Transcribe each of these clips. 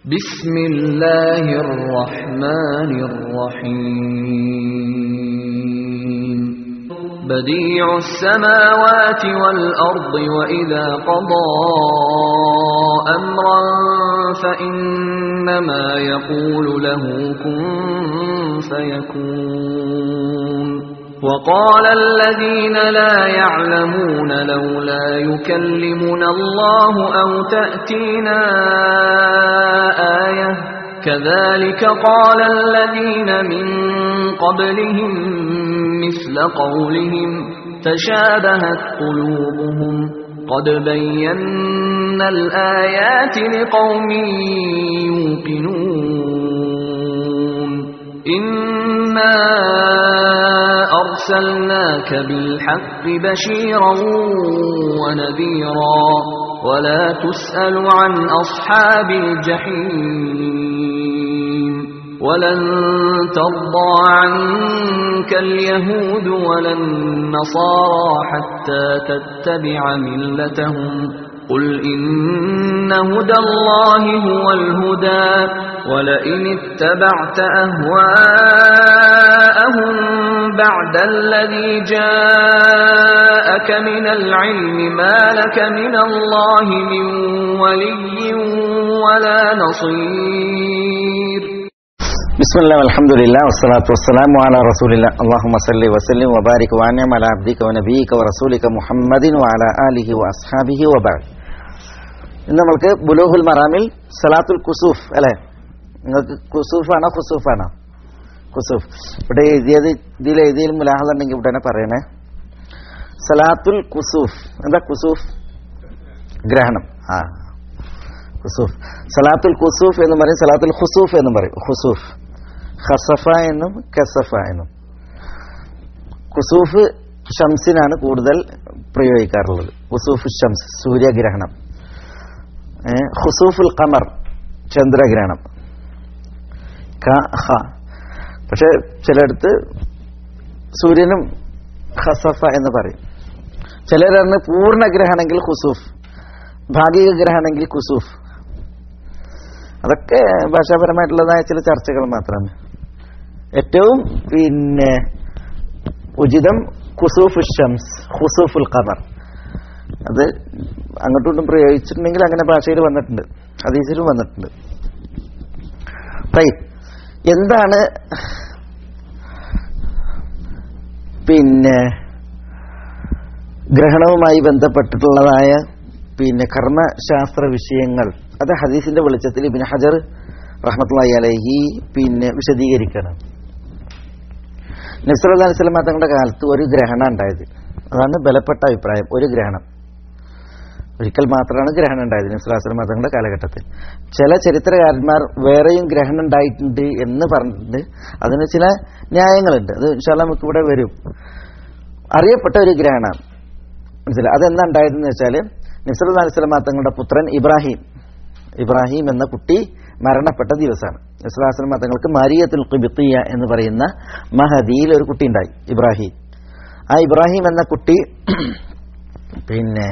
بسم الله الرحمن الرحيم بديع السماوات والأرض وإذا قضى أمرا فإنما يقول له كن فيكون وقال الذين لا يعلمون لولا يكلمنا الله أو تأتينا آية كذلك قال الذين من قبلهم مثل قولهم تشابهت قلوبهم قد بينا الآيات لقوم يوقنون إنا أرسلناك بالحق بشيرا ونذيرا ولا تسأل عن أصحاب الجحيم ولن ترضى عنك اليهود ولا النصارى حتى تتبع ملتهم قل إن هدى الله هو الهدى ولئن اتبعت أهواءهم بعد الذي جاءك من العلم ما لك من الله من ولي ولا نصير بسم الله والحمد لله والصلاة والسلام على رسول الله اللهم صل وسلم وبارك وانعم على عبدك ونبيك ورسولك محمد وعلى آله وأصحابه وبعد ഇന്ന് നമ്മൾക്ക് ബുലൂഹുൽ മറാമിൽ സലാത്തുൽ കുസൂഫ് അല്ലെ നിങ്ങൾക്ക് കുസൂഫാണോ ഖുസൂഫാണോ കുസൂഫ് ഇവിടെ എഴുതിയത് ഇതിൽ എഴുതിയിൽ മുലാഹൽ ഉണ്ടെങ്കിൽ ഇവിടെ തന്നെ പറയണേ സലാത്തുൽ കുസൂഫ് എന്താ കുസൂഫ് ഗ്രഹണം ആ ഖുസൂഫ് സലാത്തുൽ കുസൂഫ് എന്ന് പറയും സലാത്തുൽ ഖുസൂഫ് എന്നും പറയും ഖുസൂഫ് ഖസഫ എന്നും കസഫ എന്നും കുസൂഫ് ഷംസിനാണ് കൂടുതൽ പ്രയോഗിക്കാറുള്ളത് കുസൂഫ് ഷംസ് സൂര്യഗ്രഹണം ഖുസൂഫുൽ ഖമർ ചന്ദ്രഗ്രഹണം ക ഹ പക്ഷെ ചിലയിടത്ത് സൂര്യനും ഖസഫ എന്ന് പറയും ചിലരന്ന് പൂർണ്ണഗ്രഹണമെങ്കിൽ ഖുസൂഫ് ഭാഗിക ഗ്രഹണമെങ്കിൽ കുസൂഫ് അതൊക്കെ ഭാഷാപരമായിട്ടുള്ളതായ ചില ചർച്ചകൾ മാത്രമാണ് ഏറ്റവും പിന്നെ ഉചിതം കുസൂഫ് ഷംസ് ഹുസൂഫുൽ ഖമർ അത് അങ്ങോട്ടും ഇങ്ങോട്ടും പ്രയോഗിച്ചിട്ടുണ്ടെങ്കിൽ അങ്ങനെ ഭാഷയിൽ വന്നിട്ടുണ്ട് ഹദീസിലും വന്നിട്ടുണ്ട് റൈറ്റ് എന്താണ് പിന്നെ ഗ്രഹണവുമായി ബന്ധപ്പെട്ടിട്ടുള്ളതായ പിന്നെ കർമ്മശാസ്ത്ര വിഷയങ്ങൾ അത് ഹദീസിന്റെ വെളിച്ചത്തിൽ ഇബിൻ ഹജർ റഹ്മത്തുള്ളി അലഹി പിന്നെ വിശദീകരിക്കണം നബ്സല അലൈഹി സ്വലമ തങ്ങളുടെ കാലത്ത് ഒരു ഗ്രഹണം ഉണ്ടായത് അതാണ് ബലപ്പെട്ട അഭിപ്രായം ഒരു ഗ്രഹണം ഒരിക്കൽ മാത്രമാണ് ഗ്രഹണം ഉണ്ടായത് നബ്സുലാസ്ലം തങ്ങളുടെ കാലഘട്ടത്തിൽ ചില ചരിത്രകാരന്മാർ വേറെയും ഗ്രഹണം ഉണ്ടായിട്ടുണ്ട് എന്ന് പറഞ്ഞിട്ടുണ്ട് അതിന് ചില ന്യായങ്ങളുണ്ട് അത് ഇൻഷാല്ല നമുക്ക് ഇവിടെ വരും അറിയപ്പെട്ട ഒരു ഗ്രഹണം മനസ്സിലായി അതെന്താ ഉണ്ടായതെന്ന് വെച്ചാൽ നിസറുൽ അലിസ്ലാം തങ്ങളുടെ പുത്രൻ ഇബ്രാഹിം ഇബ്രാഹിം എന്ന കുട്ടി മരണപ്പെട്ട ദിവസമാണ് നിസ്ലാസ്ലം തങ്ങൾക്ക് മാരിയത്തുൽ ഖിബിത്തിയ എന്ന് പറയുന്ന മഹദിയിൽ ഒരു കുട്ടി ഉണ്ടായി ഇബ്രാഹിം ആ ഇബ്രാഹിം എന്ന കുട്ടി പിന്നെ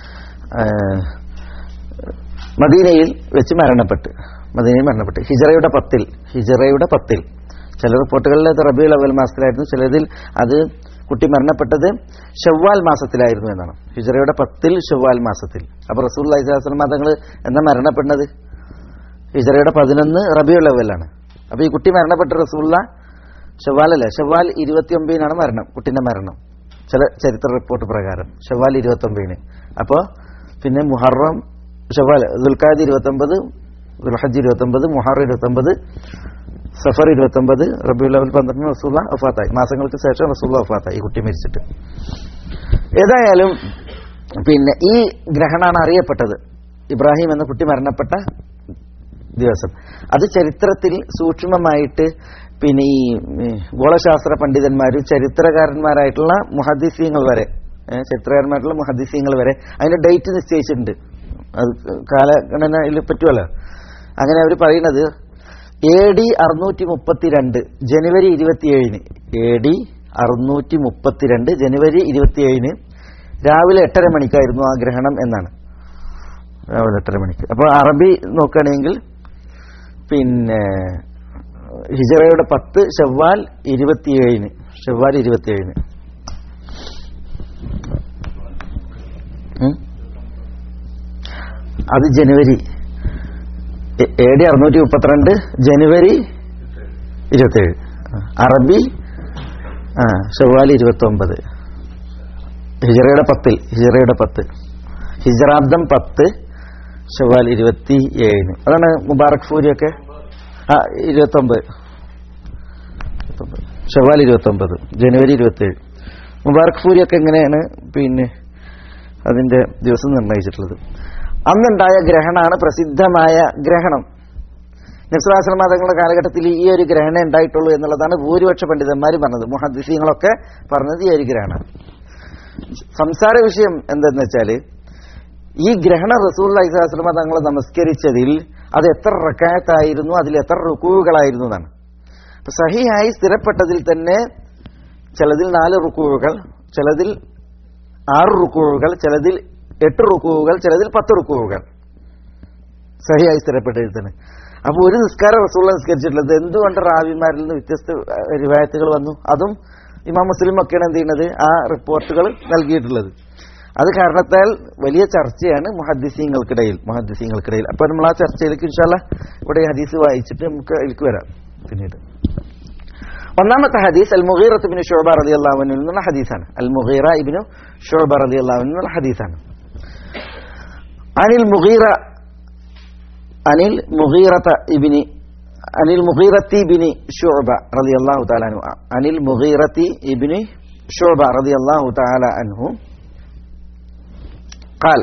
മദീനയിൽ വെച്ച് മരണപ്പെട്ട് മദീനയിൽ മരണപ്പെട്ട് ഹിജറയുടെ പത്തിൽ ഹിജറയുടെ പത്തിൽ ചില റിപ്പോർട്ടുകളിൽ അത് റബിയുൽ അവൽ മാസത്തിലായിരുന്നു ചിലതിൽ അത് കുട്ടി മരണപ്പെട്ടത് ഷവ്വാൽ മാസത്തിലായിരുന്നു എന്നാണ് ഹിജറയുടെ പത്തിൽ ഷവ്വാൽ മാസത്തിൽ അപ്പൊ റസൂൽ അലൈഹിസ്ലാം തങ്ങൾ എന്നാ മരണപ്പെടുന്നത് ഹിജറയുടെ പതിനൊന്ന് റബിയുൽ അവലാണ് അപ്പൊ ഈ കുട്ടി മരണപ്പെട്ട റസൂള്ള ഷവ്വാലല്ലേ ഷവ്വാൽ ഇരുപത്തി ഒമ്പതിനാണ് മരണം കുട്ടിന്റെ മരണം ചില ചരിത്ര റിപ്പോർട്ട് പ്രകാരം ഷവ്വാൽ ഇരുപത്തി ഒമ്പതിന് അപ്പോൾ പിന്നെ മുഹറം ഷവ്വാൽ ദുൽഖാദ് ഇരുപത്തി ഒമ്പത് ദുൽഹജ് ഇരുപത്തി ഒമ്പത് മുഹറം ഇരുപത്തി ഒമ്പത് സഫർ ഇരുപത്തൊമ്പത് റബിയുൽ അവൽ പന്ത്രണ്ട് റസൂള്ള വഫാത്തായി മാസങ്ങൾക്ക് ശേഷം റസൂള്ള വഫാത്തായി ഈ കുട്ടി മരിച്ചിട്ട് ഏതായാലും പിന്നെ ഈ ഗ്രഹണമാണ് അറിയപ്പെട്ടത് ഇബ്രാഹിം എന്ന കുട്ടി മരണപ്പെട്ട ദിവസം അത് ചരിത്രത്തിൽ സൂക്ഷ്മമായിട്ട് പിന്നെ ഈ ഗോളശാസ്ത്ര പണ്ഡിതന്മാരും ചരിത്രകാരന്മാരായിട്ടുള്ള മുഹദ്ദീസീങ്ങൾ വരെ ചരിത്രകാരന്മാരായിട്ടുള്ള മുഹദ്ദീസീങ്ങൾ വരെ അതിന്റെ ഡേറ്റ് നിശ്ചയിച്ചിട്ടുണ്ട് അത് കാലഗണനയിൽ പറ്റുമല്ലോ അങ്ങനെ അവർ പറയുന്നത് എ ഡി അറുന്നൂറ്റി മുപ്പത്തിരണ്ട് ജനുവരി ഇരുപത്തിയേഴിന് എ ഡി അറുന്നൂറ്റി മുപ്പത്തിരണ്ട് ജനുവരി ഇരുപത്തിയേഴിന് രാവിലെ എട്ടര മണിക്കായിരുന്നു ആ ഗ്രഹണം എന്നാണ് രാവിലെ എട്ടര മണിക്ക് അപ്പോൾ അറബി നോക്കുകയാണെങ്കിൽ പിന്നെ ഹിജറയുടെ പത്ത് ഷവ്വാൽ ഇരുപത്തിയേഴിന് ഷവ്വാൽ ഇരുപത്തിയേഴിന് ഉം? അത് ജനുവരി എ- എ ഡി അറുന്നൂറ്റി മുപ്പത്തിരണ്ട് ജനുവരി ഇരുപത്തേഴ് അറബി ആ ഷവ്വാൽ ഇരുപത്തി ഒമ്പത് ഹിജറയുടെ പത്തിൽ ഹിജറയുടെ പത്ത് ഹിജറാബ്ദം പത്ത് ഷവ്വാൽ ഇരുപത്തി ഏഴിന് അതാണ് മുബാറക് ഫൂരിയൊക്കെ ആ ഇരുപത്തൊമ്പത് ഷവ്വാൽ ഇരുപത്തൊമ്പത് ജനുവരി ഇരുപത്തേഴ് മുബാറക് ഫൂരിയൊക്കെ എങ്ങനെയാണ് പിന്നെ അതിന്റെ ദിവസം നിർണയിച്ചിട്ടുള്ളത് അന്നുണ്ടായ ഗ്രഹണമാണ് പ്രസിദ്ധമായ ഗ്രഹണം നസ്രാശ്രമ മതങ്ങളുടെ കാലഘട്ടത്തിൽ ഈ ഒരു ഗ്രഹണം ഉണ്ടായിട്ടുള്ളൂ എന്നുള്ളതാണ് ഭൂരിപക്ഷ പണ്ഡിതന്മാർ പറഞ്ഞത് മുഹദ്ദിസീങ്ങളൊക്കെ പറഞ്ഞത് ഈ ഒരു ഗ്രഹണം സംസാര വിഷയം എന്തെന്ന് വെച്ചാൽ ഈ ഗ്രഹണ റസൂൽ അലൈഹിസ്ലാമ തങ്ങൾ നമസ്കരിച്ചതിൽ അത് എത്ര റക്കായത്തായിരുന്നു അതിൽ എത്ര റുക്കുവുകളായിരുന്നു എന്നാണ് അപ്പൊ സഹിയായി സ്ഥിരപ്പെട്ടതിൽ തന്നെ ചിലതിൽ നാല് റുക്കുവുകൾ ചിലതിൽ ആറ് റുക്കുവുകൾ ചിലതിൽ എട്ട് റുക്കുവുകൾ ചിലതിൽ പത്ത് റുക്കുവുകൾ സഹിയായി സ്ഥിരപ്പെട്ടതിൽ തന്നെ അപ്പൊ ഒരു നിസ്കാര റസൂൾ നിസ്കരിച്ചിട്ടുള്ളത് എന്തുകൊണ്ട് റാവിമാരിൽ നിന്ന് വ്യത്യസ്ത റിവായത്തുകൾ വന്നു അതും ഇമാം മുസ്ലിം ഒക്കെയാണ് എന്ത് ചെയ്യുന്നത് ആ റിപ്പോർട്ടുകൾ നൽകിയിട്ടുള്ളത് അത് കാരണത്താൽ വലിയ ചർച്ചയാണ് മുഹദ്ദിസീങ്ങൾക്കിടയിൽ മുഹദ്ദിസീങ്ങൾക്കിടയിൽ അപ്പൊ നമ്മൾ ആ ചർച്ചയിലേക്ക് ഇൻഷാല്ല ഇവിടെ ഈ ഹദീസ് വായിച്ചിട്ട് നമുക്ക് അതിലേക്ക് വരാം പിന്നീട് ഒന്നാമത്തെ ഹദീസ് അൽ മുഗീറ ഇബ്നു ഷുഅബ റളിയല്ലാഹു അൻഹു എന്നുള്ള ഹദീസാണ് അൽ മുഗീറ ഇബ്നു ഷുഅബ റളിയല്ലാഹു അൻഹു എന്നുള്ള ഹദീസാണ് അനിൽ മുഗീറ അനിൽ മുഗീറത ഇബ്നി അനിൽ മുഗീറത്തി ഇബ്നി ഷുഅബ റളിയല്ലാഹു തആല അൻഹു അനിൽ മുഗീറത്തി ഇബ്നി ഷുഅബ റളിയല്ലാഹു തആല അൻഹു قال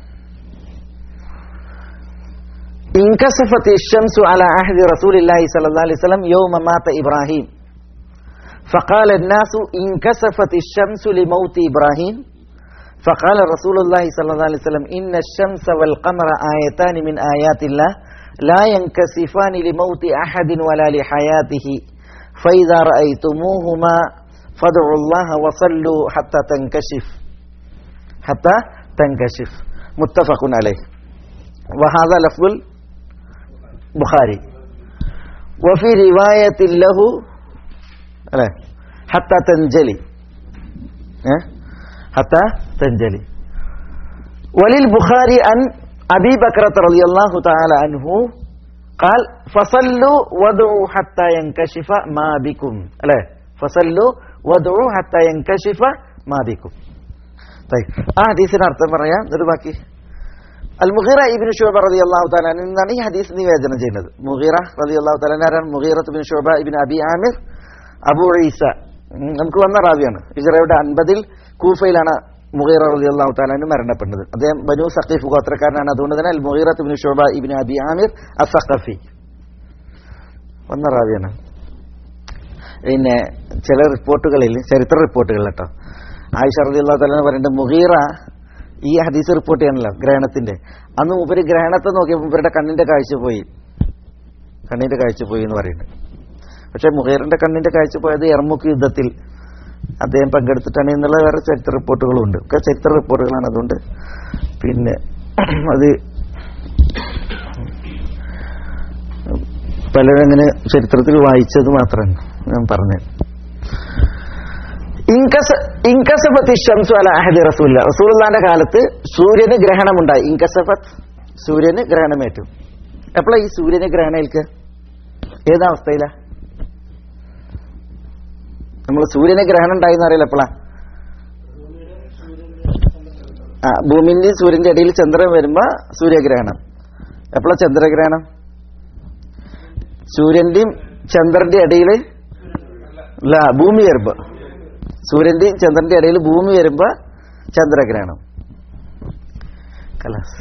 انكسفت الشمس على عهد رسول الله صلى الله عليه وسلم يوم مات إبراهيم فقال الناس انكسفت الشمس لموت إبراهيم فقال رسول الله صلى الله عليه وسلم إن الشمس والقمر آيتان من آيات الله لا ينكسفان لموت أحد ولا لحياته فإذا رأيتموهما فادعوا الله وصلوا حتى تنكشف حتى تنكشف متفق عليه وهذا لفظ البخاري وفي رواية له لا، حتى تنجلي ها؟ حتى تنجلي وللبخاري أن أبي بكرة رضي الله تعالى عنه قال فصلوا وادعوا حتى ينكشف ما بكم لا فصلوا وادعوا حتى ينكشف ما بكم طيب ആ ഹദീസിന് അർത്ഥം പറയാം എന്നിട്ട് ബാക്കി അൽ മുഗീറ ഇബിൻ ഷുബ റതി അള്ളാഹു താലാൻ എന്നാണ് ഈ ഹദീസ് നിവേദനം ചെയ്യുന്നത് മുഗീറ റതി അള്ളാഹു താലാൻ ആരാണ് മുഗീറത്ത് ബിൻ ഷുബ ഇബിൻ അബി ആമിർ അബു ഈസ ഉം, നമുക്ക് വന്ന റാവിയാണ് ഇസ്രയുടെ അൻപതിൽ കൂഫയിലാണ് മുഗീറ റതി അള്ളാഹു താലാന് മരണപ്പെടുന്നത് അദ്ദേഹം ബനു സഖീഫ് ഗോത്രക്കാരനാണ് അതുകൊണ്ട് തന്നെ അൽ മുഗീറത്ത് ബിൻ ഷുബ ഇബിൻ അബി ആമിർ അസഖഫി വന്ന റാവിയാണ് പിന്നെ ചില റിപ്പോർട്ടുകളിൽ ചരിത്ര റിപ്പോർട്ടുകൾ കേട്ടോ ആയിഷ റതി അള്ളാഹു താല പറയുന്നത് മുഗീറ ഈ ഹദീസ് റിപ്പോർട്ട് ചെയ്യാനല്ലോ ഗ്രഹണത്തിന്റെ അന്ന് മൂപ്പര് ഗ്രഹണത്തെ നോക്കിയപ്പോൾ മൂപ്പരുടെ കണ്ണിന്റെ കാഴ്ച പോയി കണ്ണിന്റെ കാഴ്ച പോയി എന്ന് പറയുന്നുണ്ട് പക്ഷെ മുഹീറിന്റെ കണ്ണിന്റെ കാഴ്ച പോയത് എർമുക്ക് യുദ്ധത്തിൽ അദ്ദേഹം പങ്കെടുത്തിട്ടാണ് എന്നുള്ള വേറെ ചരിത്ര റിപ്പോർട്ടുകളും ഉണ്ട് ഒക്കെ ചരിത്ര റിപ്പോർട്ടുകളാണ് അതുകൊണ്ട് പിന്നെ അത് പലരും അങ്ങനെ ചരിത്രത്തിൽ വായിച്ചത് മാത്രമാണ് ഞാൻ പറഞ്ഞത് ഇൻകസ- ഇൻകസഫത്ത് ഷംസു അല അഹദി റസൂല്ല റസൂലുള്ളാന്റെ കാലത്ത് സൂര്യന് ഗ്രഹണമുണ്ടായി ഇൻകസഫത്ത് സൂര്യന് ഗ്രഹണമേറ്റു എപ്പോഴാ ഈ സൂര്യന് ഗ്രഹണം ഏൽക്കുക ഏതാ അവസ്ഥയിലാ നമ്മൾ സൂര്യന് ഗ്രഹണം ഉണ്ടായി എന്ന് അറിയില്ല എപ്പോഴാ ആ ഭൂമിന്റെയും സൂര്യന്റെ ഇടയിൽ ചന്ദ്രൻ വരുമ്പോ സൂര്യഗ്രഹണം എപ്പോഴാ ചന്ദ്രഗ്രഹണം സൂര്യന്റെയും ചന്ദ്രന്റെ ഇടയിൽ അല്ല ഭൂമി വരുമ്പോ സൂര്യന്റെയും ചന്ദ്രന്റെ ഇടയിൽ ഭൂമി വരുമ്പോ ചന്ദ്രഗ്രഹണം കലാസ്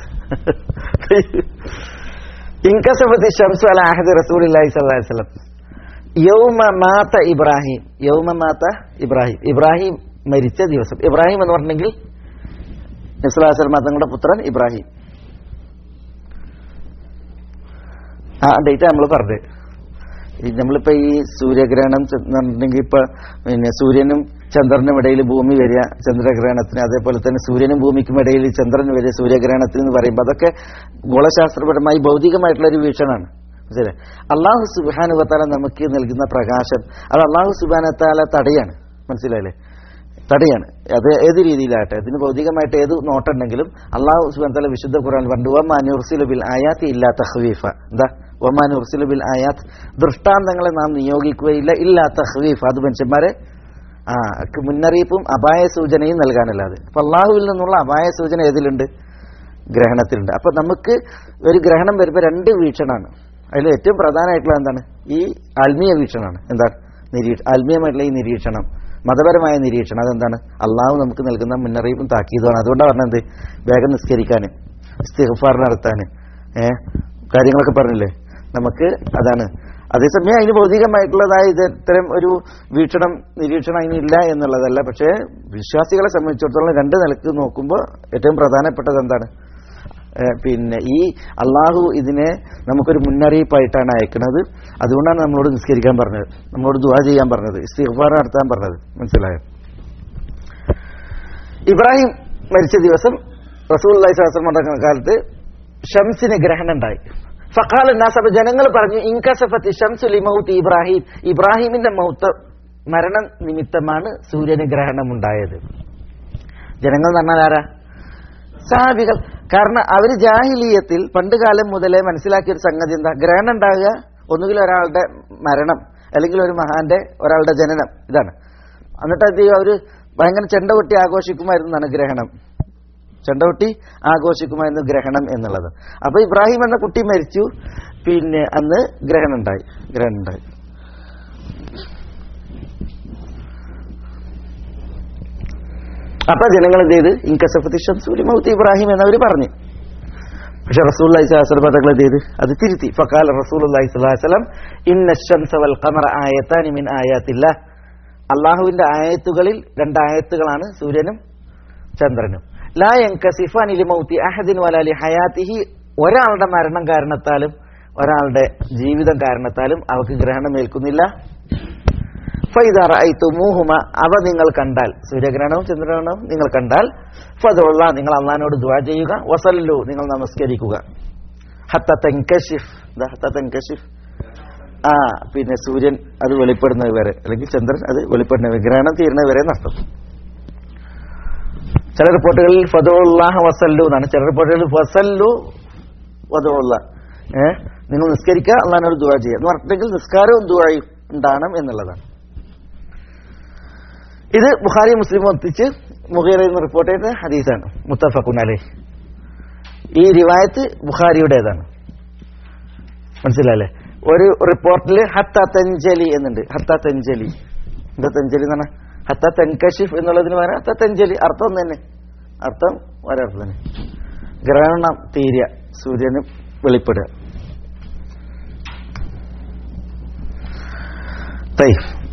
ഇൻകസഫത്തി ഷംസു അല അഹദ് റസൂലുള്ളാഹി സ്വല്ലല്ലാഹി അലൈഹി വസല്ലം യൗമ മാത ഇബ്രാഹിം യൗമ മാത ഇബ്രാഹിം ഇബ്രാഹിം മരിച്ച ദിവസം ഇബ്രാഹിം എന്ന് പറഞ്ഞെങ്കിൽ നബ്സുല്ലാസ്ലം തങ്ങളുടെ പുത്രൻ ഇബ്രാഹിം ആ ഡേറ്റ് നമ്മൾ പറഞ്ഞത് ഈ നമ്മളിപ്പോ ഈ സൂര്യഗ്രഹണം പറഞ്ഞിട്ടുണ്ടെങ്കിൽ ഇപ്പൊ പിന്നെ സൂര്യനും ചന്ദ്രനും ഇടയിൽ ഭൂമി വരിക ചന്ദ്രഗ്രഹണത്തിന് അതേപോലെ തന്നെ സൂര്യനും ഭൂമിക്കും ഇടയിൽ ചന്ദ്രൻ വരിക സൂര്യഗ്രഹണത്തിന് എന്ന് പറയുമ്പോൾ അതൊക്കെ ഗോളശാസ്ത്രപരമായി ഭൗതികമായിട്ടുള്ള ഒരു വീക്ഷണമാണ് മനസ്സിലെ അള്ളാഹു സുബാനുവത്താല നമുക്ക് നൽകുന്ന പ്രകാശം അത് അള്ളാഹു സുബാനത്താല തടയാണ് മനസ്സിലായില്ലേ തടയാണ് അത് ഏത് രീതിയിലാകട്ടെ അതിന് ഭൗതികമായിട്ട് ഏത് നോട്ടുണ്ടെങ്കിലും അള്ളാഹു സുബാനത്താല വിശുദ്ധ ഖുറാൻ പറഞ്ഞു വമാനുർസിലു ബിൽ ആയാത്ത് ഇല്ലാ തഹ്വീഫ എന്താ ഒമാനുർസിലു ബിൽ ആയാത്ത് ദൃഷ്ടാന്തങ്ങളെ നാം നിയോഗിക്കുകയില്ല ഇല്ലാ തഹ്വീഫ അത് മനുഷ്യന്മാരെ ആ ക്ക് മുന്നറിയിപ്പും അപായ സൂചനയും നൽകാനല്ലാതെ അപ്പൊ അള്ളാഹുവിൽ നിന്നുള്ള അപായ സൂചന ഏതിലുണ്ട് ഗ്രഹണത്തിലുണ്ട് അപ്പൊ നമുക്ക് ഒരു ഗ്രഹണം വരുമ്പോൾ രണ്ട് വീക്ഷണമാണ് അതിൽ ഏറ്റവും പ്രധാനമായിട്ടുള്ള എന്താണ് ഈ ആത്മീയ വീക്ഷണമാണ് എന്താണ് നിരീക്ഷ ആത്മീയമായിട്ടുള്ള ഈ നിരീക്ഷണം മതപരമായ നിരീക്ഷണം അതെന്താണ് അള്ളാഹു നമുക്ക് നൽകുന്ന മുന്നറിയിപ്പും താക്കീതുമാണ് അതുകൊണ്ടാണ് പറഞ്ഞത് വേഗം നിസ്കരിക്കാൻ ഇസ്തിഗ്ഫാർ നടത്താൻ ഏഹ് കാര്യങ്ങളൊക്കെ പറഞ്ഞില്ലേ നമുക്ക് അതാണ് അതേസമയം അതിന് ഭൗതികമായിട്ടുള്ളതായ ഇത് ഇത്തരം ഒരു വീക്ഷണം നിരീക്ഷണം അതിനില്ല എന്നുള്ളതല്ല പക്ഷേ വിശ്വാസികളെ സംബന്ധിച്ചിടത്തോളം രണ്ട് നിലക്ക് നോക്കുമ്പോൾ ഏറ്റവും പ്രധാനപ്പെട്ടത് എന്താണ് ഏഹ് പിന്നെ ഈ അള്ളാഹു ഇതിനെ നമുക്കൊരു മുന്നറിയിപ്പായിട്ടാണ് അയക്കുന്നത് അതുകൊണ്ടാണ് നമ്മളോട് നിസ്കരിക്കാൻ പറഞ്ഞത് നമ്മളോട് ദുവാ ചെയ്യാൻ പറഞ്ഞത് ഇസ്തിഗ്ഫാർ നടത്താൻ പറഞ്ഞത് മനസ്സിലായോ ഇബ്രാഹിം മരിച്ച ദിവസം റസൂൽ അള്ളഹി സ്വലം കാലത്ത് ഷംസിന് ഗ്രഹണം ഉണ്ടായി ഫഖാൽ നാസ് അപ്പൊ ജനങ്ങൾ പറഞ്ഞു ഇൻകസഫത്ത് ഷംസു ലിമൗത്ത് ഇബ്രാഹിം ഇബ്രാഹിമിന്റെ മൗത്ത് മരണം നിമിത്തമാണ് സൂര്യന് ഗ്രഹണം ഉണ്ടായത് ജനങ്ങൾ എന്ന് പറഞ്ഞാൽ ആരാ സാബികൾ കാരണം അവര് ജാഹിലീയത്തിൽ പണ്ട് കാലം മുതലേ മനസ്സിലാക്കിയ ഒരു സംഗതി എന്താ ഗ്രഹണം ഉണ്ടാകുക ഒന്നുകിൽ ഒരാളുടെ മരണം അല്ലെങ്കിൽ ഒരു മഹാന്റെ ഒരാളുടെ ജനനം ഇതാണ് എന്നിട്ട് അത് അവര് ഭയങ്കര ചെണ്ട കൊട്ടി ആഘോഷിക്കുമായിരുന്നു എന്നാണ് ഗ്രഹണം ചെണ്ടകൊട്ടി ആഘോഷിക്കുമായിരുന്നു ഗ്രഹണം എന്നുള്ളത് അപ്പൊ ഇബ്രാഹിം എന്ന കുട്ടി മരിച്ചു പിന്നെ അന്ന് ഗ്രഹണം ഉണ്ടായി ഗ്രഹണം ഉണ്ടായി അപ്പൊ ജനങ്ങൾ എന്ത് ചെയ്ത് ഇൻകസഫത്തി ഷംസൂലി മൗത്ത് ഇബ്രാഹിം എന്നവർ പറഞ്ഞു പക്ഷെ റസൂൽ പദങ്ങൾ എന്ത് ചെയ്ത് അത് തിരുത്തി ഫക്കാൽ റസൂൽ സ്വലം ഇന്ന ഷംസ വൽ ഖമറ ആയത്താനി മിൻ ആയാത്തില്ല അള്ളാഹുവിന്റെ ആയത്തുകളിൽ രണ്ടായത്തുകളാണ് സൂര്യനും ചന്ദ്രനും ലാ യൻകസിഫാൻ ലിമൗത്തി അഹദിൻ വലാലി ഹയാത്തിഹി ഒരാളുടെ മരണം കാരണത്താലും ഒരാളുടെ ജീവിതം കാരണത്താലും അവക്ക് ഗ്രഹണം ഏൽക്കുന്നില്ല ഫൈദറൂഹുമ അവ നിങ്ങൾ കണ്ടാൽ സൂര്യഗ്രഹണവും ചന്ദ്രഗ്രഹണവും നിങ്ങൾ കണ്ടാൽ ഫതുള്ള നിങ്ങൾ അള്ളഹാനോട് ദുവാ ചെയ്യുക വസല്ലു നിങ്ങൾ നമസ്കരിക്കുക ഹത്ത തെങ്കഷിഫ് ഹത്ത തെങ്കഷിഫ് ആ പിന്നെ സൂര്യൻ അത് വെളിപ്പെടുന്നത് വരെ അല്ലെങ്കിൽ ചന്ദ്രൻ അത് വെളിപ്പെടുന്നത് വരെ ഗ്രഹണം തീരുന്നത് വരെ നഷ്ടം ചില റിപ്പോർട്ടുകളിൽ ഫതുല്ലാഹ വസല്ലു എന്നാണ് ചില റിപ്പോർട്ടുകളിൽ വസല്ലു വതുള്ള ഏ നിങ്ങൾ നിസ്കരിക്കുക അള്ളഹാനോട് ദുവാ ചെയ്യുക എന്ന് പറഞ്ഞിട്ടുണ്ടെങ്കിൽ നിസ്കാരവും ദുവായും ഉണ്ടാകണം എന്നുള്ളതാണ് ഇത് ബുഖാരി മുസ്ലിം ഒത്തിച്ച് മുഖേറയിൽ നിന്ന് റിപ്പോർട്ട് ചെയ്ത ഹദീസാണ് മുത്തഫഖുൻ അലൈ ഈ റിവായത്ത് ബുഖാരിയുടേതാണ് മനസ്സിലല്ലേ ഒരു റിപ്പോർട്ടിൽ ഹത്ത തെഞ്ചലി എന്നുണ്ട് ഹത്ത തെഞ്ചലി എന്താ തെഞ്ചലി എന്നാണ് ഹത്ത തെൻകഷിഫ് എന്നുള്ളതിന് പകരം ഹത്ത തെഞ്ചലി അർത്ഥം ഒന്ന് തന്നെ അർത്ഥം ഒരർത്ഥം തന്നെ ഗ്രഹണം തീരുക സൂര്യന് വെളിപ്പെടുക തൈ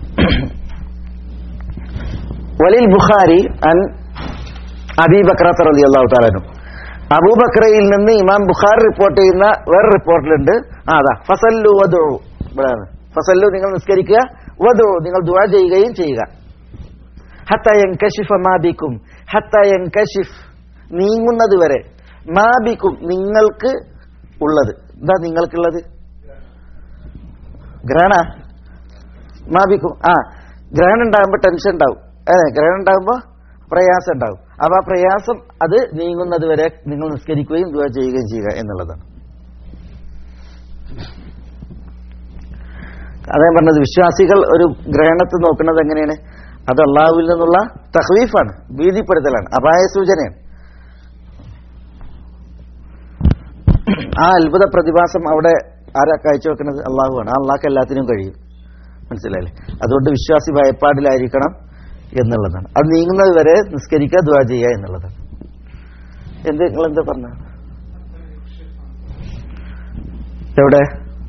വലിൽ ബുഖാരി അൻ അബി ബക്രത്ത് റലി അള്ളാഹു താലാനു അബൂബക്രയിൽ നിന്ന് ഇമാം ബുഖാർ റിപ്പോർട്ട് ചെയ്യുന്ന വേറെ റിപ്പോർട്ടിലുണ്ട് ആ അതാ ഫസല്ലു വധു ഇവിടെയാണ് ഫസല്ലു നിങ്ങൾ നിസ്കരിക്കുക വധു നിങ്ങൾ ദുആ ചെയ്യുകയും ചെയ്യുക ഹത്ത യൻകശിഫ മാബിക്കും ഹത്ത യൻകശിഫ് നീങ്ങുന്നത് വരെ മാബിക്കും നിങ്ങൾക്ക് ഉള്ളത് എന്താ നിങ്ങൾക്കുള്ളത് ഗ്രഹണ മാബിക്കും ആ ഗ്രഹണം ഉണ്ടാകുമ്പോൾ ടെൻഷൻ ഉണ്ടാവും അതെ ഗ്രഹണം ഉണ്ടാകുമ്പോൾ പ്രയാസം ഉണ്ടാവും അപ്പൊ ആ പ്രയാസം അത് നീങ്ങുന്നത് വരെ നിങ്ങൾ നിസ്കരിക്കുകയും ദുവ ചെയ്യുകയും ചെയ്യുക എന്നുള്ളതാണ് അതേ പറഞ്ഞത് വിശ്വാസികൾ ഒരു ഗ്രഹണത്തെ നോക്കുന്നത് എങ്ങനെയാണ് അത് അള്ളാഹുവിൽ നിന്നുള്ള തഹ്വീഫാണ് ഭീതിപ്പെടുത്തലാണ് അപായ സൂചനയാണ് ആ അത്ഭുത പ്രതിഭാസം അവിടെ ആരാ കാഴ്ചവെക്കുന്നത് അള്ളാഹുവാണ് ആ അള്ളാഹ്ക്ക് എല്ലാത്തിനും കഴിയും മനസ്സിലായില്ലേ അതുകൊണ്ട് വിശ്വാസി ഭയപ്പാടിലായിരിക്കണം എന്നുള്ളതാണ് അത് നീങ്ങുന്നത് വരെ നിസ്കരിക്കുക ദുവാ ചെയ്യുക എന്നുള്ളതാണ് എന്ത് നിങ്ങൾ എന്താ പറഞ്ഞ എവിടെ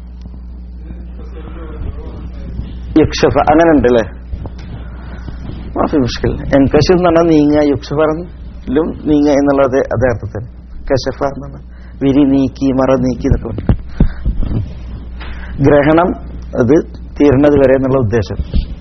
യുക്ഷഫ അങ്ങനെ ഉണ്ട് അല്ലേ മാഫി മുഷ്കിൽ എൻകഷിഫ് എന്ന് പറഞ്ഞാൽ നീങ്ങുക യുക്ഷഫറിലും നീങ്ങുക എന്നുള്ളത് അതേ അർത്ഥത്തിൽ കശഫ എന്ന് പറഞ്ഞാൽ വിരി നീക്കി മറ നീക്കി എന്നൊക്കെ പറഞ്ഞു ഗ്രഹണം അത് തീരുന്നത് വരെ എന്നുള്ള ഉദ്ദേശം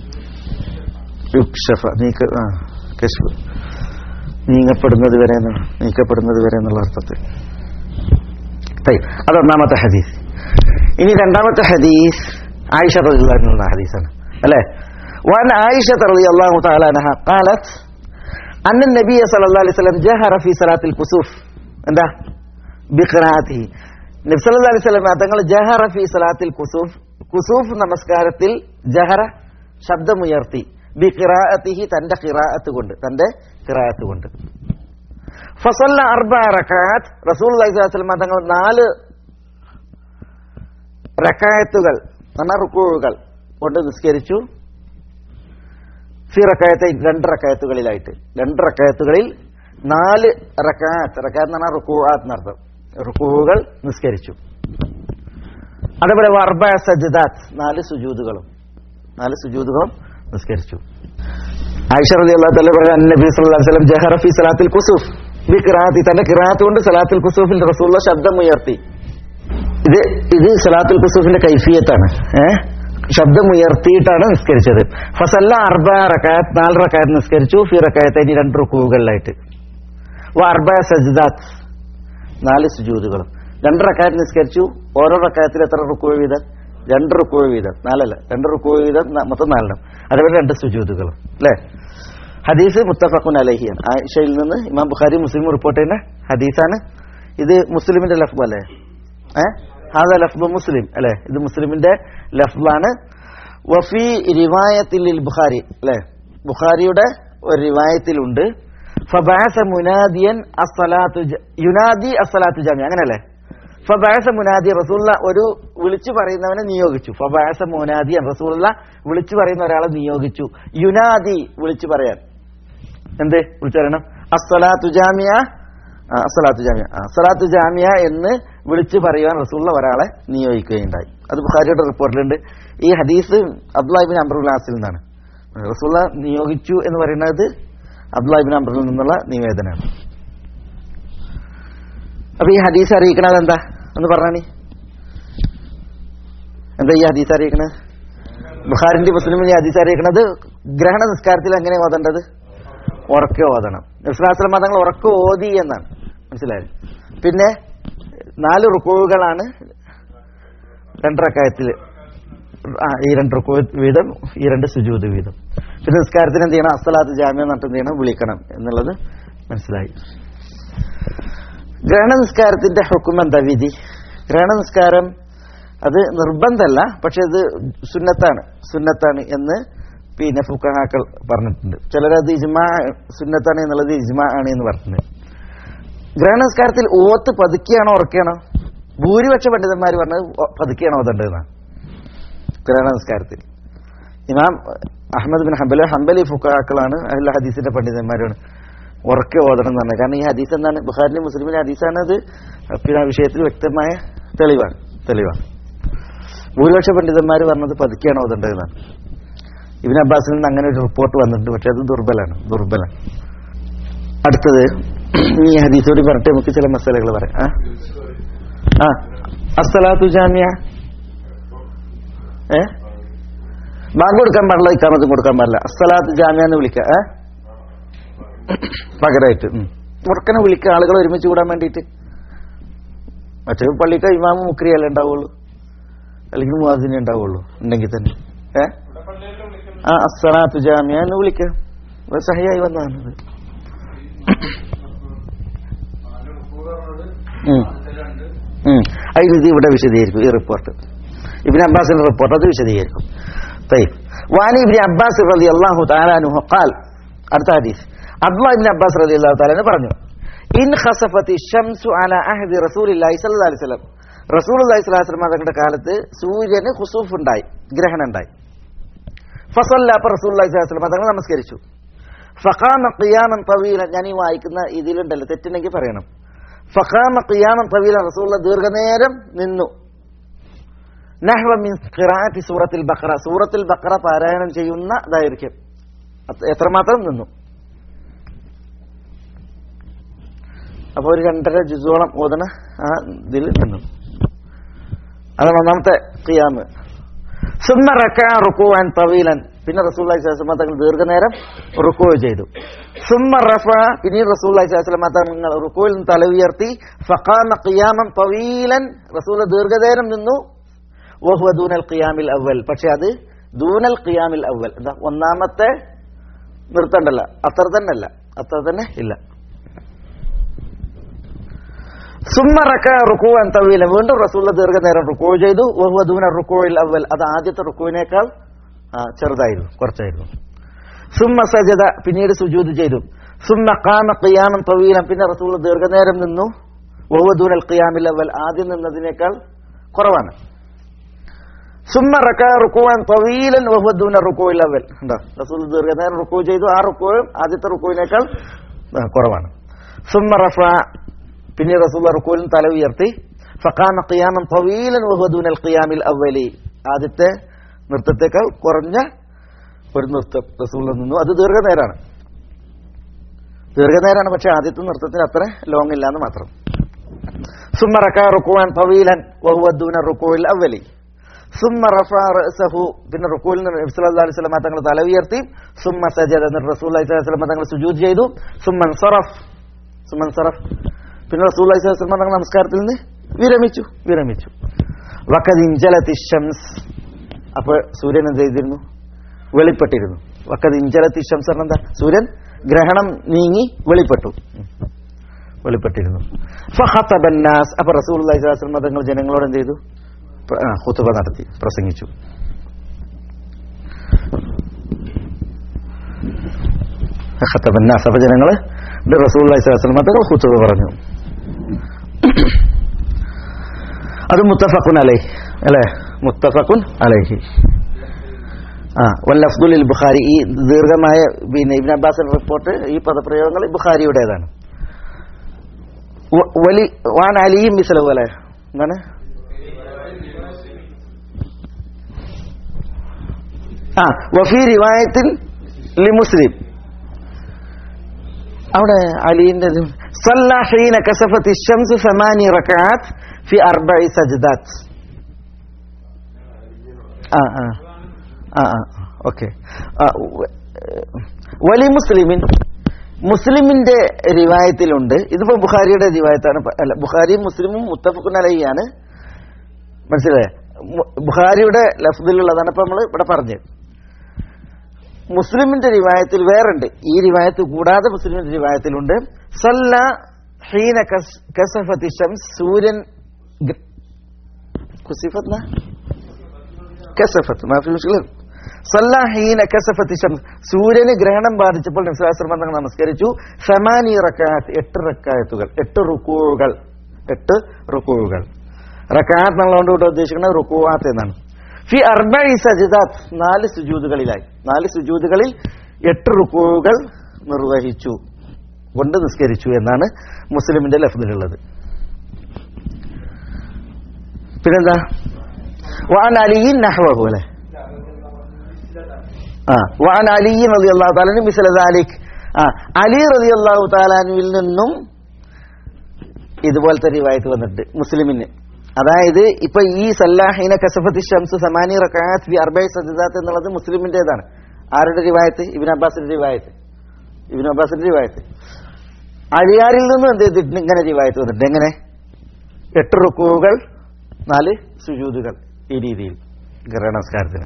യുക്ഷഫ നീക്ക ആ കശഫ് നീങ്ങപ്പെടുന്നത് വരെ എന്നുള്ള നീക്കപ്പെടുന്നത് വരെ എന്നുള്ള അർത്ഥത്തിൽ തൈ അതൊന്നാമത്തെ ഹദീസ് ഇനി രണ്ടാമത്തെ ഹദീസ് ആയിഷ റളിയല്ലാഹു ഹദീസാണ് അല്ലേ وعن عائشة رضي الله تعالى عنها قالت أن النبي صلى الله عليه وسلم جهر في صلاة الكسوف എന്താ بقراءته നബി സല്ലല്ലാഹു അലൈഹി വസല്ലം തങ്ങൾ ജഹറ ഫി സലാത്തിൽ കുസൂഫ് കുസൂഫ് നമസ്കാരത്തിൽ ജഹറ ശബ്ദമുയർത്തി ബി ഖിറാഅത്തിഹി തന്റെ ഖിറാഅത്ത് കൊണ്ട് തന്റെ ഖിറാഅത്ത് കൊണ്ട് ഫസല്ല അർബ റകഅത്ത് റസൂലുള്ളാഹി സ്വല്ലല്ലാഹു അലൈഹി വസല്ലം തങ്ങൾ നാല് റക്കായത്തുകൾ എന്ന റുക്കൂകൾ കൊണ്ട് നിസ്കരിച്ചു ഫി റക്കായത്തെ രണ്ട് റക്കായത്തുകളിലായിട്ട് രണ്ട് റക്കായത്തുകളിൽ നാല് റക്കാത്ത് റക്കാത്ത് എന്ന് പറഞ്ഞാൽ റുക്കൂആത്ത് എന്നർത്ഥം റുക്കൂകൾ നിസ്കരിച്ചു അതേപോലെ വർബ സജ്ദാത്ത് നാല് സുജൂദുകളും നാല് സുജൂദുകളും നിസ്കരിച്ചു ആയിഷ റളിയല്ലാഹു തആല പറഞ്ഞു നബി സല്ലല്ലാഹു അലൈഹി വസല്ലം ജഹറ ഫി സലാത്തിൽ കുസൂഫ് ബി ഖിറാഅത്തി തന്റെ ഖിറാഅത്ത് കൊണ്ട് സലാത്തിൽ കുസൂഫിൽ റസൂലുള്ള ശബ്ദം ഉയർത്തി ഇത് ഇത് സലാത്തുൽ കുസൂഫിന്റെ കൈഫിയത്താണ് ഏഹ് ശബ്ദം ഉയർത്തിയിട്ടാണ് നിസ്കരിച്ചത് ഫസല്ല അർബ റക്കായത്ത് നാല് റക്കായത്ത് നിസ്കരിച്ചു ഫി റക്കായത്ത് ഇനി രണ്ട് റുക്കുകളിലായിട്ട് വ അർബ സജ്ദാത്ത് നാല് സുജൂദുകളും രണ്ട് റക്കായത്ത് നിസ്കരിച്ചു ഓരോ റക്കായത്തിൽ എത്ര റുക്കു വീതം രണ്ട് റുക്കു വീതം നാലല്ല രണ്ട് റുക്കു വീതം ന- മൊത്തം നാലെണ്ണം അതേപോലെ രണ്ട് സുജൂദുകളും അല്ലേ ഹദീസ് മുത്തഫഖുൻ അലഹിയാണ് ആയിഷയിൽ നിന്ന് ഇമാം ബുഖാരി മുസ്ലിം റിപ്പോർട്ട് ചെയ്യുന്ന ഹദീസാണ് ഇത് മുസ്ലിമിന്റെ ലഫ്ബ് അല്ലേ ഏഹ് ഹാദ ലഫ്ബ് മുസ്ലിം അല്ലേ ഇത് മുസ്ലിമിന്റെ ലഫ്ലാണ് വഫി റിവായത്തിൽ ബുഖാരി അല്ലേ ബുഖാരിയുടെ ഒരു റിവായത്തിലുണ്ട് ഫബാസ മുനാദിയൻ അസ്സലാത്തു ജ- യുനാദി അസ്സലാത്തു ജാമി അങ്ങനല്ലേ ഫബാസ മുനാദി റസൂള്ള ഒരു വിളിച്ചു പറയുന്നവനെ നിയോഗിച്ചു ഫബാസ മുനാദിയൻ റസൂള്ള വിളിച്ചു പറയുന്ന ഒരാളെ നിയോഗിച്ചു യുനാദി വിളിച്ചു പറയാൻ എന്ത് വിളിച്ചു പറയണം അസ്സലാത്തു ജാമിയ ആ, അസ്സലാത്തു ജാമിയ ആ, അസ്സലാത്തു ജാമിയ എന്ന് വിളിച്ചു പറയുവാൻ റസൂള്ള ഒരാളെ നിയോഗിക്കുകയുണ്ടായി അത് ബുഖാരിയുടെ റിപ്പോർട്ടിലുണ്ട് ഈ ഹദീസ് അബ്ദുല്ലാഹിബിൻ അംബറുല്ലാസിൽ നിന്നാണ് റസൂള്ള നിയോഗിച്ചു എന്ന് പറയുന്നത് അബ്ദുല്ലാഹിബിൻ അംബറിൽ നിന്നുള്ള നിവേദനമാണ് അപ്പൊ ഈ ഹദീസ് അറിയിക്കണത് എന്താ എന്ന് പറഞ്ഞാണി എന്താ ഈ ഹദീസ് അറിയിക്കണത് ബുഖാരിന്റെ മുസ്ലിമിന്റെ ഹദീസ് അറിയിക്കണത് ഗ്രഹണ നിസ്കാരത്തിൽ എങ്ങനെ ഓതേണ്ടത് ഉറക്കെ ഓതണം ഇസ്ലാസ്ലം മതങ്ങൾ ഉറക്കെ ഓതി എന്നാണ് മനസ്സിലായത് പിന്നെ നാല് റുക്കുകളാണ് രണ്ടരക്കായത്തിൽ ആ ഈ രണ്ട് റുക്കു വീതം ഈ രണ്ട് സുജൂത് വീതം പിന്നെ നിസ്കാരത്തിന് എന്ത് ചെയ്യണം അസ്സലാത്ത് ജാമ്യം എന്നിട്ട് എന്ത് ചെയ്യണം വിളിക്കണം എന്നുള്ളത് മനസ്സിലായി ഗ്രഹണ നിസ്കാരത്തിന്റെ ഹുക്കും എന്താ വിധി ഗ്രഹണ നിസ്കാരം അത് നിർബന്ധമല്ല പക്ഷെ ഇത് സുന്നത്താണ് സുന്നത്താണ് എന്ന് പിന്നെ ഫുക്കഹാക്കൾ പറഞ്ഞിട്ടുണ്ട് ചിലരത് ഇജ്മാ സുന്നത്താണ് എന്നുള്ളത് ഇജ്മാ ആണ് എന്ന് പറഞ്ഞിട്ടുണ്ട് ഗ്രഹണ നിസ്കാരത്തിൽ ഓത്ത് പതുക്കിയാണോ ഉറക്കുകയാണോ ഭൂരിപക്ഷ പണ്ഡിതന്മാർ പറഞ്ഞത് ഒ- പതുക്കിയാണോ ഓതേണ്ടതെന്നാണ് ഗ്രഹണ നിസ്കാരത്തിൽ ഇമാം അഹമ്മദ് ബിൻ ഹംബൽ ഹംബലി ഫുക്കാക്കളാണ് അഹ്ല ഹദീസിന്റെ പണ്ഡിതന്മാരാണ് ഉറക്കെ ഓതണം എന്ന് പറഞ്ഞത് കാരണം ഈ ഹദീസ് എന്താണ് ബുഖാരിന്റെ മുസ്ലിമിന്റെ ഹദീസാണ് അത് പിന്നെ ആ വിഷയത്തിൽ വ്യക്തമായ തെളിവാണ് തെളിവാണ് ഭൂരിപക്ഷ പണ്ഡിതന്മാർ പറഞ്ഞത് പതുക്കെയാണ് ഓതേണ്ടതെന്നാണ് ഇബിൻ അബ്ബാസിൽ നിന്ന് അങ്ങനെ ഒരു റിപ്പോർട്ട് വന്നിട്ടുണ്ട് പക്ഷെ അത് ദുർബലാണ് ദുർബലം അടുത്തത് ഈ ഹദീസോട് പറഞ്ഞിട്ട് നമുക്ക് ചില മസാലകൾ പറയാം ആ? ആ അസ്സലാത്തു ജാമിയ ഏ ബാങ്ക് കൊടുക്കാൻ പാടില്ല ഇക്കാമത്തും കൊടുക്കാൻ പാടില്ല അസ്സലാത്ത് ജാമ്യ എന്ന് വിളിക്കുക ഏ പകരമായിട്ട് ഉം. ഉറക്കനെ വിളിക്കുക ആളുകൾ ഒരുമിച്ച് കൂടാൻ വേണ്ടിയിട്ട് മറ്റേ പള്ളിക്ക് ഇമാമ് മുക്രിയല്ലേ ഉണ്ടാവുള്ളൂ അല്ലെങ്കിൽ മുവാസിനെ ഉണ്ടാവുള്ളൂ ഉണ്ടെങ്കിൽ തന്നെ ഏ ആ അസ്സലാത്തു ജാമ്യ എന്ന് വിളിക്കുക അത് സഹിയായി വന്നതാണത് ഉം. ഉം. അതിന് ഇത് ഇവിടെ വിശദീകരിക്കും ഈ റിപ്പോർട്ട് ഇബിൻ അബ്ബാസിന്റെ റിപ്പോർട്ട് അത് വിശദീകരിക്കും طيب وعن ابن عباس رضي الله تعالى عنه قال അടുത്ത ഹദീസ് അബ്ദുല്ലാഹ് ഇബ്നു അബ്ബാസ് റളിയല്ലാഹു തആല അൻഹു പറഞ്ഞു ഇൻ ഖസഫത്തി ഷംസു അല അഹദി റസൂലില്ലാഹി സ്വല്ലല്ലാഹു അലൈഹി വസല്ലം റസൂലുള്ളാഹി സ്വല്ലല്ലാഹു അലൈഹി വസല്ലം തങ്ങളുടെ കാലത്ത് സൂര്യന് ഖുസൂഫ് ഉണ്ടായി ഗ്രഹണം ഉണ്ടായി ഫസല്ല അപ്പോൾ റസൂലുള്ളാഹി സ്വല്ലല്ലാഹു അലൈഹി വസല്ലം തങ്ങൾ നമസ്കരിച്ചു ഫഖാമ ഖിയാമൻ തവീല ഞാൻ ഈ വായിക്കുന്ന ഇതിലുണ്ടല്ലോ തെറ്റുണ്ടെങ്കിൽ പറയണം ഫഖാമ ഖിയാമൻ തവീല റസൂലുള്ള ദീർഘനേരം നിന്നു നഹ്വ മിൻ ഖിറാഅത്തി സൂറത്തിൽ ബഖറ സൂറത്തിൽ ബഖറ പാരായണം ചെയ്യുന്ന ദൈർഘ്യം അത് എത്രമാത്രം നിന്നു അപ്പൊ ഒരു രണ്ടര ജുസോളം ഓതണ ആ ഇതിൽ നിന്നു അതാണ് ഒന്നാമത്തെ ഖിയാമ് സുമ്മ റക്ക റുക്കുവാൻ തവീലൻ പിന്നെ റസൂള്ളി സ്വലമ തങ്ങൾ ദീർഘനേരം റുക്കു ചെയ്തു സുമ്മ റഫ പിന്നീട് റസൂള്ളി സ്വലമ തങ്ങൾ റുക്കുവിൽ നിന്ന് തല ഉയർത്തി ഫഖാമ ഖിയാമം തവീലൻ റസൂൽ ദീർഘനേരം നിന്നു വഹുവ ദൂനൽ ഖിയാമിൽ അവൽ പക്ഷെ അത് ദൂനൽ ഖിയാമിൽ അവൽ എന്താ ഒന്നാമത്തെ നിർത്തണ്ടല്ല അത്ര തന്നെ അല്ല അത്ര തന്നെ ഇല്ല സുമ്മ റക്ക റുക്കുവൻ തവീല വീണ്ടും റസൂള്ള ദീർഘനേരം റുക്കു ചെയ്തു വഹുവ ദൂന റുക്കുവിൽ അവൽ അത് ആദ്യത്തെ റുക്കുവിനേക്കാൾ ആ, ചെറുതായിരുന്നു കുറച്ചായിരുന്നു സുമ്മ സജദ പിന്നീട് സുജൂദ് ചെയ്തു സുമ്മ ഖാമ ഖിയാമൻ തവീലൻ പിന്നെ റസൂള്ള ദീർഘനേരം നിന്നു വഹുവ ദൂനൽ ഖിയാമിൽ അവൽ ആദ്യം നിന്നതിനേക്കാൾ കുറവാണ് സുമ്മ റക്ക റുക്കുവൻ തവീലൻ വഹുവ ദൂന റുക്കുവിൽ അവൽ ഉണ്ടോ റസൂൽ ദീർഘനേരം റുക്കു ചെയ്തു ആ റുക്കുവും ആദ്യത്തെ റുക്കുവിനേക്കാൾ ആ, കുറവാണ് സുമ്മ റഫ പിന്നെ റസൂൽ റുക്കുവിലും തല ഉയർത്തി ഫഖാമ ഖിയാമൻ തവീലൻ വഹുവ ദൂനൽ ഖിയാമിൽ അവലി ആദ്യത്തെ നൃത്തത്തേക്കാൾ കുറഞ്ഞ ഒരു നൃത്തം റസൂൽ നിന്നു അത് ദീർഘനേരാണ് ദീർഘനേരാണ് പക്ഷെ ആദ്യത്തെ നൃത്തത്തിന് അത്ര ലോങ് ഇല്ല എന്ന് മാത്രം സുമ്മ റക്ക റുക്കുവാൻ തവീലൻ വഹുവ ദൂന റുക്കുവിൽ അവലി സുമ്മ റഫ റഅസഹു പിന്നെ റുക്കുവിൽ നിന്ന് നബി സല്ലല്ലാഹു അലൈഹി വസല്ലം തങ്ങൾ തല ഉയർത്തി സുമ്മ സജദ എന്നിട്ട് റസൂലുള്ളാഹി സ്വല്ലല്ലാഹു അലൈഹി വസല്ലം തങ്ങൾ സുജൂദ് ചെയ്തു സുമ്മ സറഫ് സുമ്മ സറഫ് പിന്നെ റസൂലുള്ളാഹി സ്വല്ലല്ലാഹു അലൈഹി വസല്ലം തങ്ങൾ നമസ്കാരത്തിൽ നിന്ന് വിരമിച്ചു വിരമിച്ചു വഖദ് ഇൻജലത്തി ഷംസ് അപ്പോൾ സൂര്യൻ എന്ത് ചെയ്തിരുന്നു വെളിപ്പെട്ടിരുന്നു വക്കത് ഇഞ്ചലത്തി ഷംസ് പറഞ്ഞാൽ എന്താ സൂര്യൻ ഗ്രഹണം നീങ്ങി വെളിപ്പെട്ടു ഉം. വെളിപ്പെട്ടിരുന്നു ഫഹത്തബന്നാസ് അപ്പൊ റസൂൽ മതങ്ങൾ ജനങ്ങളോട് എന്ത് ചെയ്തു പ്ര- ആ, ഖുത്ബ നടത്തി പ്രസംഗിച്ചു ഫഹത്തബന്നാസ് അപ്പൊ ജനങ്ങള് റസൂൽ മതങ്ങൾ ഖുത്ബ പറഞ്ഞു അത് മുത്തഫഖുൻ അലൈഹി അല്ലേ മുത്തഫഖുൻ അലൈഹി ആ വല്ലഫ്ദുൽ ബുഖാരി ഈ ദീർഘമായ പിന്നെ ഇബ്ൻ അബ്ബാസിന്റെ റിപ്പോർട്ട് ഈ പദപ്രയോഗങ്ങൾ ബുഖാരിയുടേതാണ് വ- വലി വാൻ അലിയും മിസലു അല്ലേ എന്താണ് ആ വഫി റിവായത്തിൽ ലി മുസ്ലിം അവിടെ അലീന്റെ ഇത് صلى حين كسفت الشمس ثماني ركعات في أربع سجدات ആ ആ ആ ആ ഓക്കെ വലി മുസ്ലിമിൻ മുസ്ലിമിന്റെ റിവായത്തിലുണ്ട് ഇതിപ്പോ ബുഖാരിയുടെ റിവായത്താണ് പ- അല്ല ബുഖാരിയും മുസ്ലിമും മുത്തഫഖുൻ അലൈയാണ് മനസ്സിലായേ മു- ബുഖാരിയുടെ ലഫ്ദിലുള്ളതാണ് ഇപ്പൊ നമ്മൾ ഇവിടെ പറഞ്ഞത് മുസ്ലിമിന്റെ റിവായത്തിൽ വേറുണ്ട് ഈ റിവായത്ത് കൂടാതെ മുസ്ലിമിന്റെ റിവായത്തിലുണ്ട് സല്ല ഹീന കസ്- കസഫത്തി ഷംസ് സൂര്യൻ ഗ- കുസിഫത്ത് കസഫത്ത് മാഫി മുഷ്കിൽ സല്ല ഹീന കസഫത്തി ഷംസ് സൂര്യന് ഗ്രഹണം ബാധിച്ചപ്പോൾ നബ്സുലാസ്ലം തങ്ങൾ നമസ്കരിച്ചു സമാനി റക്കാത്ത് എട്ട് റക്കായത്തുകൾ എട്ട് റുക്കൂകൾ എട്ട് റുക്കൂകൾ റക്കാത്ത് എന്നുള്ളതുകൊണ്ട് ഇവിടെ ഉദ്ദേശിക്കുന്നത് റുക്കുവാത്ത് എന്നാണ് ഫി അർബഇ സജിദാത്ത് നാല് സുജൂദുകളിലായി നാല് സുജൂദുകളിൽ എട്ട് റുക്കൂകൾ നിർവഹിച്ചു കൊണ്ട് നിസ്കരിച്ചു എന്നാണ് മുസ്ലിമിന്റെ ലഫ്ദിലുള്ളത് പിന്നെന്താ وعن علي نحوه له آه. وعن علي رضي الله تعالى عنه مثل ذلك آه. അലി റതി അള്ളാഹു താലാനുവിൽ നിന്നും ഇതുപോലത്തെ റിവായത്ത് വന്നിട്ടുണ്ട് മുസ്ലിമിന് അതായത് ഇപ്പൊ ഈ സല്ലാഹിന കസഫത്ത് ഷംസ് സമാനി റക്കാത്ത് ബി അർബൈ സജിദാത്ത് എന്നുള്ളത് മുസ്ലിമിന്റേതാണ് ആരുടെ റിവായത്ത് ഇബിൻ അബ്ബാസിന്റെ റിവായത്ത് ഇബിൻ അബ്ബാസിന്റെ റിവായത്ത് അലിയാരിൽ നിന്നും എന്ത് ചെയ്തിട്ടുണ്ട് ഇങ്ങനെ റിവായത്ത് വന്നിട്ടുണ്ട് എങ്ങനെ എട്ട് റുക്കുകൾ നാല് സുജൂതുകൾ ഈ രീതിയിൽ ഗ്രഹണസ്കാരത്തിന്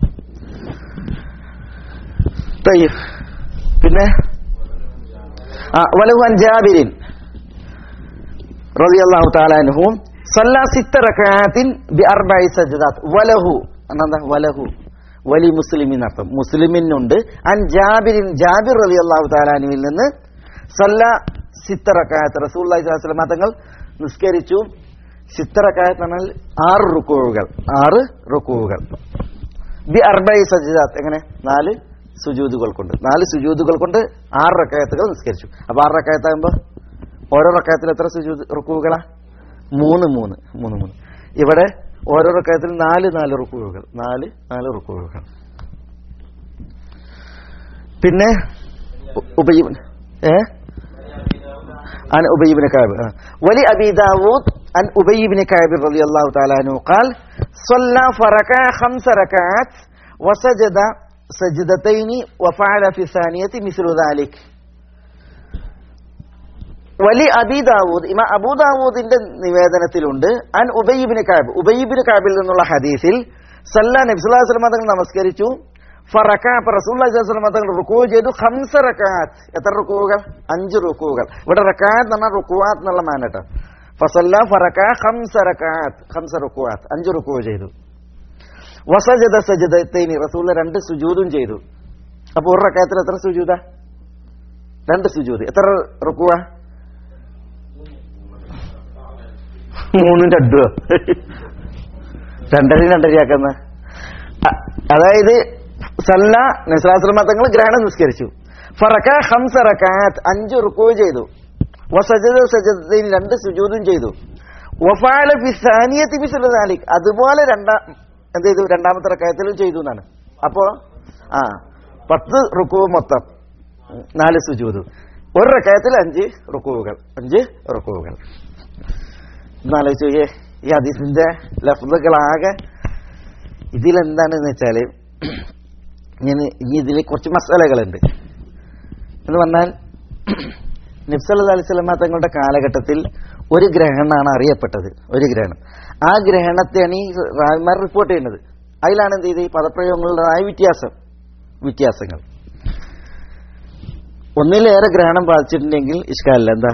طيب. പിന്നെ ആ വലഹു അൻ ജാബിരിൻ റളിയല്ലാഹു തആല അൻഹു സല്ല സിത്ത റകഅത്തിൻ ബിഅർബഇ സജദാത്ത് വലഹു എന്താ വലഹു വലി മുസ്ലിമിൻ അർത്ഥം മുസ്ലിമിനുണ്ട് അൻ ജാബിരിൻ ജാബിർ റളിയല്ലാഹു തആല അൻഹുവിൽ നിന്ന് സല്ല സിത്ത റകഅത്ത് റസൂലുള്ളാഹി സ്വല്ലല്ലാഹു അലൈഹി വസല്ലം തങ്ങൾ നിസ്കരിച്ചു സിത്ത റകഅത്ത് എന്നാൽ ആറ് റുക്കുകൾ ആറ് റുക്കുകൾ ബി അർബൈ സജിദാത്ത് എങ്ങനെ നാല് സുജൂദുകൾ കൊണ്ട് നാല് സുജൂദുകൾ കൊണ്ട് ആറ് റക്കായത്തുകൾ നിസ്കരിച്ചു അപ്പൊ ആറ് റക്കായത്താകുമ്പോ ഓരോ റക്കായത്തിൽ എത്ര സുജൂദ് റുക്കുകളാ മൂന്ന് മൂന്ന് മൂന്ന് മൂന്ന് ഇവിടെ ഓരോ റക്കായത്തിൽ നാല് നാല് റുക്കുകൾ നാല് നാല് റുക്കുകൾ പിന്നെ ഉ- ഉബയ്യ് ഏ عن أبي بن كعب آه. ولأبي داود عن أبي بن كعب رضي الله تعالى عنه قال صلى فركع خمس ركعات وسجد سجدتين وفعل في الثانية مثل ذلك വലി അബി ദാവൂദ് ഇമാ അബൂ ദാവൂദിന്റെ നിവേദനത്തിലുണ്ട് അൻ ഉബയ്യബിന് കാബ് ഉബയ്യബിന് കാബിൽ നിന്നുള്ള ഹദീസിൽ സല്ല നബ്സുല്ലാസ്ലം തങ്ങൾ നമസ്കരിച്ചു ഫറക്ക അപ്പൊ റസൂല്ലാസ്ലം തങ്ങൾ റുക്കൂ ചെയ്തു ഹംസ റക്കാത്ത് എത്ര റുക്കുകൾ അഞ്ച് റുക്കുകൾ ഇവിടെ റക്കാത്ത് എന്ന് പറഞ്ഞാൽ റുക്കുവാത്ത് എന്നുള്ള മാനട്ടോ ഫസല്ല ഫറക്ക ഹംസ റക്കാത്ത് ഹംസ റുക്കുവാത്ത് അഞ്ച് റുക്കു ചെയ്തു വസജദ സജദത്തൈനി റസൂല്ല രണ്ട് സുജൂദും ചെയ്തു അപ്പൊ ഒരു റക്കാത്തിൽ എത്ര സുജൂദ രണ്ട് സുജൂദ് എത്ര റുക്കുവ മൂന്നും രണ്ടോ രണ്ടര രണ്ടരയാക്കുന്ന അ- അതായത് സല്ല നിസ്ലാശ്രമത്തങ്ങൾ ഗ്രഹണം നിസ്കരിച്ചു ഫറക്ക ഹംസ റക്കാത്ത് അഞ്ച് റുക്കു ചെയ്തു വസജദ സജദത്തൈനി രണ്ട് സുജൂദും ചെയ്തു വഫാല ഫി സാനിയത്തി ഫി സുലതാലിക് അതുപോലെ രണ്ടാം എന്ത് ചെയ്തു രണ്ടാമത്തെ റക്കായത്തിലും ചെയ്തു എന്നാണ് അപ്പോ ആ പത്ത് റുക്കു മൊത്തം നാല് സുജൂദ് ഒരു റക്കായത്തിൽ അഞ്ച് റുക്കുവുകൾ അഞ്ച് റുക്കുവുകൾ എന്നാലോചിച്ച് ഈ ഹദീസിന്റെ ലഫ്ലുകളാകെ ഇതിലെന്താണെന്ന് വെച്ചാല് ഞാൻ ഇനി ഇതിൽ കുറച്ച് മസാലകളുണ്ട് എന്ന് പറഞ്ഞാൽ നബ്സല്ലാ അലൈഹി സ്വലമ തങ്ങളുടെ കാലഘട്ടത്തിൽ ഒരു ഗ്രഹണമാണ് അറിയപ്പെട്ടത് ഒരു ഗ്രഹണം ആ ഗ്രഹണത്തെയാണ് ഈ റാവിമാർ റിപ്പോർട്ട് ചെയ്യുന്നത് അതിലാണ് എന്ത് ചെയ്ത് ഈ പദപ്രയോഗങ്ങളുടേതായ വ്യത്യാസം വ്യത്യാസങ്ങൾ ഒന്നിലേറെ ഗ്രഹണം ബാധിച്ചിട്ടുണ്ടെങ്കിൽ ഇഷ്കാലില്ല എന്താ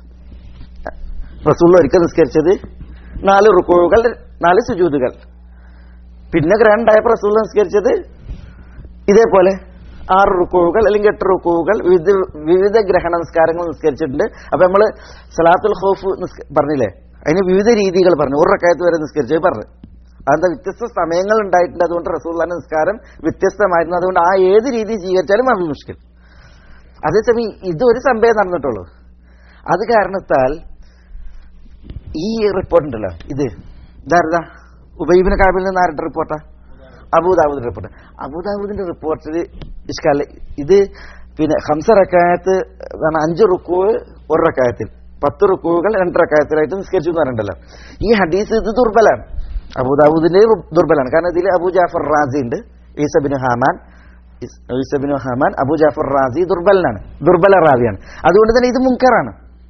റസൂൾ ഒരിക്കൽ നിസ്കരിച്ചത് നാല് റുക്കോഴുകൾ നാല് സുജൂതുകൾ പിന്നെ ഗ്രഹണം ഉണ്ടായപ്പോൾ റസൂൾ നിസ്കരിച്ചത് ഇതേപോലെ ആറ് റുക്കോവുകൾ അല്ലെങ്കിൽ എട്ട് റുക്കോവുകൾ വിവിധ വിവിധ ഗ്രഹണ നിസ്കാരങ്ങൾ നിസ്കരിച്ചിട്ടുണ്ട് അപ്പൊ നമ്മള് സലാത്തുൽ ഖൗഫ് നിസ്ക- പറഞ്ഞില്ലേ അതിന് വിവിധ രീതികൾ പറഞ്ഞു ഒരു റക്കായത്ത് വരെ നിസ്കരിച്ചത് പറഞ്ഞു അതെന്താ വ്യത്യസ്ത സമയങ്ങൾ ഉണ്ടായിട്ടുണ്ട് അതുകൊണ്ട് റസൂള്ളാന്റെ നിസ്കാരം വ്യത്യസ്തമായിരുന്നു അതുകൊണ്ട് ആ ഏത് രീതി സ്വീകരിച്ചാലും അത് മുഷ്കിൽ അതേസമയം ഇതൊരു സംഭവം നടന്നിട്ടുള്ളൂ അത് കാരണത്താൽ ഈ റിപ്പോർട്ട് ഉണ്ടല്ലോ ഇത് ഇതാരതാ ഉബൈബിന് കാബിൽ നിന്ന് ആരുടെ റിപ്പോർട്ടാ അബൂദാബുദിന്റെ റിപ്പോർട്ട് അബൂദാബുദിന്റെ റിപ്പോർട്ടിൽ ഇഷ്കാല ഇത് പിന്നെ ഹംസ റക്കായത്ത് എന്താണ് അഞ്ച് റുക്കൂ ഒരു റക്കായത്തിൽ പത്ത് റുക്കുകൾ രണ്ട് റക്കായത്തിലായിട്ട് നിസ്കരിച്ചു എന്ന് പറഞ്ഞിട്ടുണ്ടല്ലോ ഈ ഹദീസ് ഇത് ദുർബലാണ് അബൂദാബുദിന്റെ ദുർബലാണ് കാരണം ഇതിൽ അബൂ ജാഫർ റാസി ഉണ്ട് ഈസബിന് ഹാമാൻ ഇസ്- ഈസബിന് ഹാമാൻ അബൂ ജാഫർ റാസി ദുർബലനാണ് ദുർബല റാവിയാണ് അതുകൊണ്ട് തന്നെ ഇത് മുൻകറാണ്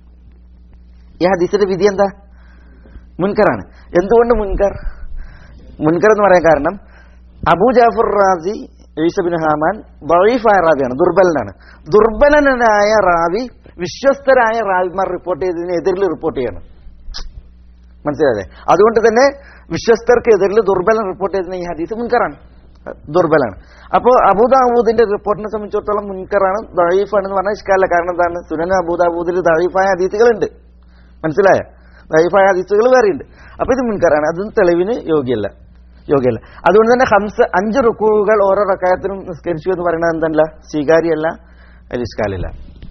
ഈ ഹദീസിന്റെ വിധി എന്താ മുൻകറാണ് എന്തുകൊണ്ട് മുൻകർ മുൻകർ എന്ന് പറയാൻ കാരണം അബൂ ജാഫർ റാസി ഈസബിൻ ഹാമാൻ ബഴീഫായ റാവിയാണ് ദുർബലനാണ് ദുർബലനായ റാവി വിശ്വസ്തരായ റാവിമാർ റിപ്പോർട്ട് ചെയ്തതിന് എതിരിൽ റിപ്പോർട്ട് ചെയ്യണം മനസ്സിലായേ അതുകൊണ്ട് തന്നെ വിശ്വസ്തർക്ക് എതിരിൽ ദുർബലൻ റിപ്പോർട്ട് ചെയ്തതിന് ഈ ഹദീസ് മുൻകറാണ് ദുർബലാണ് അപ്പോൾ അബൂദാബൂദിന്റെ റിപ്പോർട്ടിനെ സംബന്ധിച്ചിടത്തോളം മുൻകറാണ് ദഴീഫാണെന്ന് പറഞ്ഞാൽ ഇഷ്കാല കാരണം എന്താണ് സുനന അബൂദാബൂദിൽ ദഴീഫായ ഹദീസുകളുണ്ട് മനസ്സിലായ ദൈഫായ ഹദീസുകൾ വേറെയുണ്ട് അപ്പൊ ഇത് മുൻകറാണ് അതും തെളിവിന് യോഗ്യല്ല യോഗ്യല്ല അതുകൊണ്ട് തന്നെ ഹംസ അഞ്ച് റുക്കുകൾ ഓരോ റക്കായത്തിനും നിസ്കരിച്ചു എന്ന് പറയുന്നത് എന്തല്ല സ്വീകാര്യമല്ല അലിസ്കാലില്ല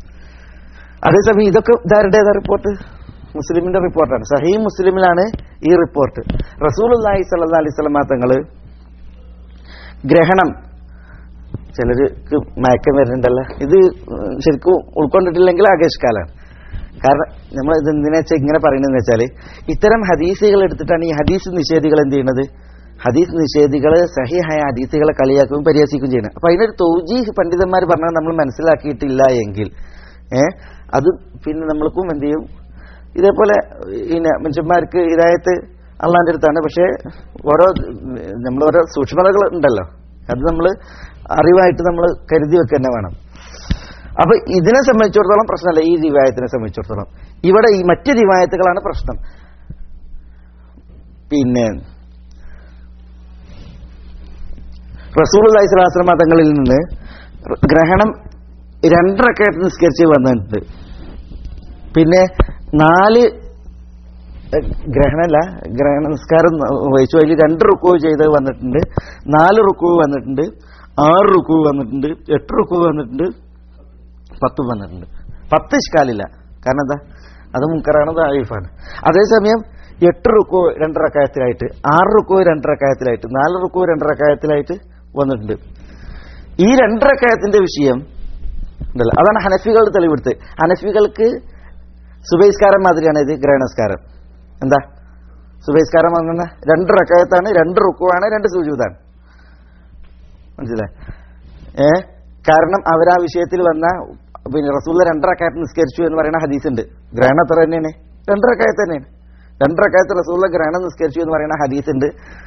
അതേസമയം ഇതൊക്കെ ഇതാരുടേതാ റിപ്പോർട്ട് മുസ്ലിമിന്റെ റിപ്പോർട്ടാണ് സഹീ മുസ്ലിമിലാണ് ഈ റിപ്പോർട്ട് റസൂൽ അള്ളാഹി സല്ലാ അലൈഹി സ്വലമാ തങ്ങള് ഗ്രഹണം ചിലർക്ക് മയക്കം വരുന്നുണ്ടല്ലോ ഇത് ശരിക്കും ഉൾക്കൊണ്ടിട്ടില്ലെങ്കിൽ ആകേഷ്കാലാണ് കാരണം നമ്മൾ ഇത് എന്തിനാ വെച്ചാൽ ഇങ്ങനെ പറയുന്നതെന്ന് വെച്ചാൽ ഇത്തരം ഹദീസുകൾ എടുത്തിട്ടാണ് ഈ ഹദീസ് നിഷേധികൾ എന്ത് ചെയ്യുന്നത് ഹദീസ് നിഷേധികൾ സഹിഹായ ഹദീസുകളെ കളിയാക്കുകയും പരിഹസിക്കുകയും ചെയ്യുന്നത് അപ്പൊ അതിനൊരു തൗജീഹ് പണ്ഡിതന്മാർ പറഞ്ഞാൽ നമ്മൾ മനസ്സിലാക്കിയിട്ടില്ല എങ്കിൽ ഏ അത് പിന്നെ നമ്മൾക്കും എന്ത് ചെയ്യും ഇതേപോലെ പിന്നെ മനുഷ്യന്മാർക്ക് ഇതായത് അള്ളാന്റെ അടുത്താണ് പക്ഷേ ഓരോ നമ്മൾ ഓരോ സൂക്ഷ്മതകൾ ഉണ്ടല്ലോ അത് നമ്മൾ അറിവായിട്ട് നമ്മൾ കരുതി വെക്കുക തന്നെ വേണം അപ്പൊ ഇതിനെ സംബന്ധിച്ചിടത്തോളം പ്രശ്നമല്ല ഈ ദിവായത്തിനെ സംബന്ധിച്ചിടത്തോളം ഇവിടെ ഈ മറ്റ് ദിവായത്തുകളാണ് പ്രശ്നം പിന്നെ റസൂൽ അലൈഹി സ്വലാസ്ലം മതങ്ങളിൽ നിന്ന് ഗ്രഹണം രണ്ടരക്കായിട്ട് നിസ്കരിച്ച് വന്നിട്ടുണ്ട് പിന്നെ നാല് എഹ്, ഗ്രഹണമല്ല ഗ്രഹണ നിസ്കാരം വഹിച്ചു അതിൽ രണ്ട് റുക്കു ചെയ്ത് വന്നിട്ടുണ്ട് നാല് റുക്കു വന്നിട്ടുണ്ട് ആറ് റുക്കു വന്നിട്ടുണ്ട് എട്ട് റുക്കു വന്നിട്ടുണ്ട് പത്തും വന്നിട്ടുണ്ട് പത്ത് ഇഷ്കാലില്ല കാരണം എന്താ അത് മുൻകറാണ് അത് ആയിഫാണ് അതേസമയം എട്ട് റുക്കോ രണ്ടരക്കായത്തിലായിട്ട് ആറ് റുക്കോ രണ്ടരക്കായത്തിലായിട്ട് നാല് റുക്കോ രണ്ടരക്കായത്തിലായിട്ട് വന്നിട്ടുണ്ട് ഈ രണ്ടരക്കായത്തിന്റെ വിഷയം ഉണ്ടല്ലോ അതാണ് ഹനഫികളുടെ തെളിവെടുത്ത് ഹനഫികൾക്ക് സുബൈസ്കാരം മാതിരിയാണ് ഇത് ഗ്രഹണസ്കാരം എന്താ സുബൈസ്കാരം വന്ന രണ്ട് റക്കായത്താണ് രണ്ട് റുക്കുവാണ് രണ്ട് സൂചൂതാണ് മനസ്സിലായി ഏ കാരണം അവർ ആ വിഷയത്തിൽ വന്ന പിന്നെ റസൂള്ള രണ്ടരക്കായത്ത് നിസ്കരിച്ചു എന്ന് പറയുന്ന ഹദീസ് ഉണ്ട് ഗ്രഹണം എത്ര തന്നെയാണ് രണ്ടരക്കായത്ത് തന്നെയാണ് രണ്ടരക്കായത്ത് റസൂള്ള ഗ്രഹണം നിസ്കരിച്ചു എന്ന് പറയുന്ന ഹദീസ് ഉണ്ട്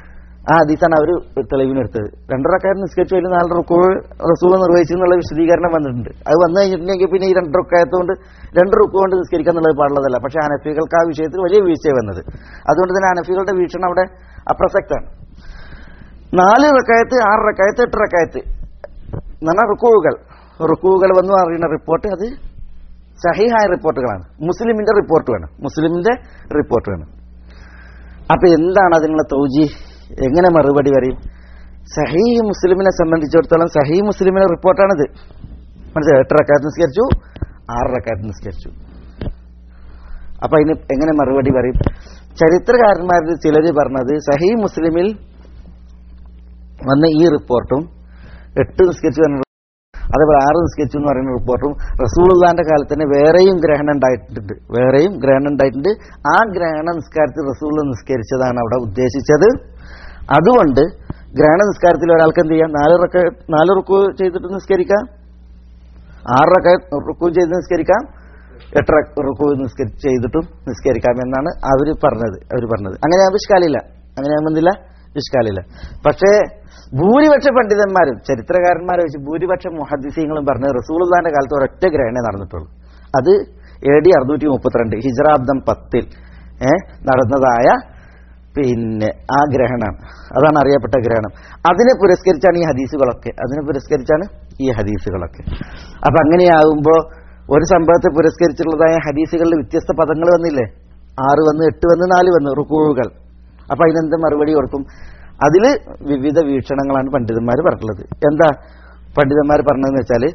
ആ ഹദീസാണ് അവർ തെളിവിനെടുത്തത് രണ്ടരക്കാരൻ നിസ്കരിച്ചു അതിൽ നാല് റുക്കോ റസൂൾ നിർവഹിച്ചു എന്നുള്ള വിശദീകരണം വന്നിട്ടുണ്ട് അത് വന്നു കഴിഞ്ഞിട്ടുണ്ടെങ്കിൽ പിന്നെ ഈ രണ്ട് റുക്കായത്തുകൊണ്ട് രണ്ട് റുക്കു കൊണ്ട് നിസ്കരിക്കുക എന്നുള്ളത് പാടുള്ളതല്ല പക്ഷേ അനഫികൾക്ക് ആ വിഷയത്തിൽ വലിയ വീഴ്ച വന്നത് അതുകൊണ്ട് തന്നെ അനഫികളുടെ വീക്ഷണം അവിടെ അപ്രസക്താണ് നാല് റക്കായത്ത് ആറ് റക്കായത്ത് എട്ട് റക്കായത്ത് എന്ന് പറഞ്ഞാൽ റുക്കുകൾ റുക്കുകൾ വന്നു അറിയുന്ന റിപ്പോർട്ട് അത് സഹിഹായ റിപ്പോർട്ടുകളാണ് മുസ്ലിമിന്റെ റിപ്പോർട്ട് വേണം മുസ്ലിമിന്റെ റിപ്പോർട്ട് വേണം അപ്പൊ എന്താണ് അതിനുള്ള തൗജി എങ്ങനെ മറുപടി പറയും സഹീ മുസ്ലിമിനെ സംബന്ധിച്ചിടത്തോളം സഹീ മുസ്ലിമിന്റെ റിപ്പോർട്ടാണിത് മനസ്സിലായി എട്ട് റക്കാത്ത് നിസ്കരിച്ചു ആറ് റക്കാത്ത് നിസ്കരിച്ചു അപ്പൊ അതിന് എങ്ങനെ മറുപടി പറയും ചരിത്രകാരന്മാരിൽ ചിലര് പറഞ്ഞത് സഹീ മുസ്ലിമിൽ വന്ന ഈ റിപ്പോർട്ടും എട്ട് നിസ്കരിച്ചു പറഞ്ഞ അതേപോലെ ആറ് നിസ്കരിച്ചു എന്ന് പറയുന്ന റിപ്പോർട്ടും റസൂൾദാന്റെ കാലത്ത് തന്നെ വേറെയും ഗ്രഹണം ഉണ്ടായിട്ടുണ്ട് വേറെയും ഗ്രഹണം ഉണ്ടായിട്ടുണ്ട് ആ ഗ്രഹണ നിസ്കാരത്തിൽ റസൂൾ നിസ്കരിച്ചതാണ് അവിടെ ഉദ്ദേശിച്ചത് അതുകൊണ്ട് ഗ്രഹണ നിസ്കാരത്തിൽ ഒരാൾക്ക് എന്ത് ചെയ്യാം നാല് റക്ക നാല് റുക്കു ചെയ്തിട്ട് നിസ്കരിക്കാം ആറ് റക്ക റുക്കു ചെയ്ത് നിസ്കരിക്കാം എട്ട് റക്ക റുക്കു നിസ്കരി ചെയ്തിട്ടും നിസ്കരിക്കാം എന്നാണ് അവർ പറഞ്ഞത് അവർ പറഞ്ഞത് അങ്ങനെ ആകുമ്പോൾ ഇഷ്കാലില്ല അങ്ങനെ ആകുമ്പോന്നില്ല ഇഷ്കാലില്ല പക്ഷേ ഭൂരിപക്ഷ പണ്ഡിതന്മാരും ചരിത്രകാരന്മാരെ വെച്ച് ഭൂരിപക്ഷ മുഹദ്ദിസീങ്ങളും പറഞ്ഞത് റസൂൽദാന്റെ കാലത്ത് ഒരൊറ്റ ഗ്രഹണേ നടന്നിട്ടുള്ളൂ അത് എ ഡി അറുന്നൂറ്റി മുപ്പത്തിരണ്ട് ഹിജറാബ്ദം പത്തിൽ ഏ നടന്നതായ പിന്നെ ആ ഗ്രഹണമാണ് അതാണ് അറിയപ്പെട്ട ഗ്രഹണം അതിനെ പുരസ്കരിച്ചാണ് ഈ ഹദീസുകളൊക്കെ അതിനെ പുരസ്കരിച്ചാണ് ഈ ഹദീസുകളൊക്കെ അപ്പൊ അങ്ങനെയാകുമ്പോൾ ഒരു സംഭവത്തെ പുരസ്കരിച്ചിട്ടുള്ളതായ ഹദീസുകളിൽ വ്യത്യസ്ത പദങ്ങൾ വന്നില്ലേ ആറ് വന്ന് എട്ട് വന്ന് നാല് വന്ന് റുക്കൂഴുകൾ അപ്പൊ അതിനെന്ത് മറുപടി കൊടുക്കും അതിൽ വിവിധ വീക്ഷണങ്ങളാണ് പണ്ഡിതന്മാർ പറഞ്ഞിട്ടുള്ളത് എന്താ പണ്ഡിതന്മാർ പറഞ്ഞതെന്ന് വെച്ചാല്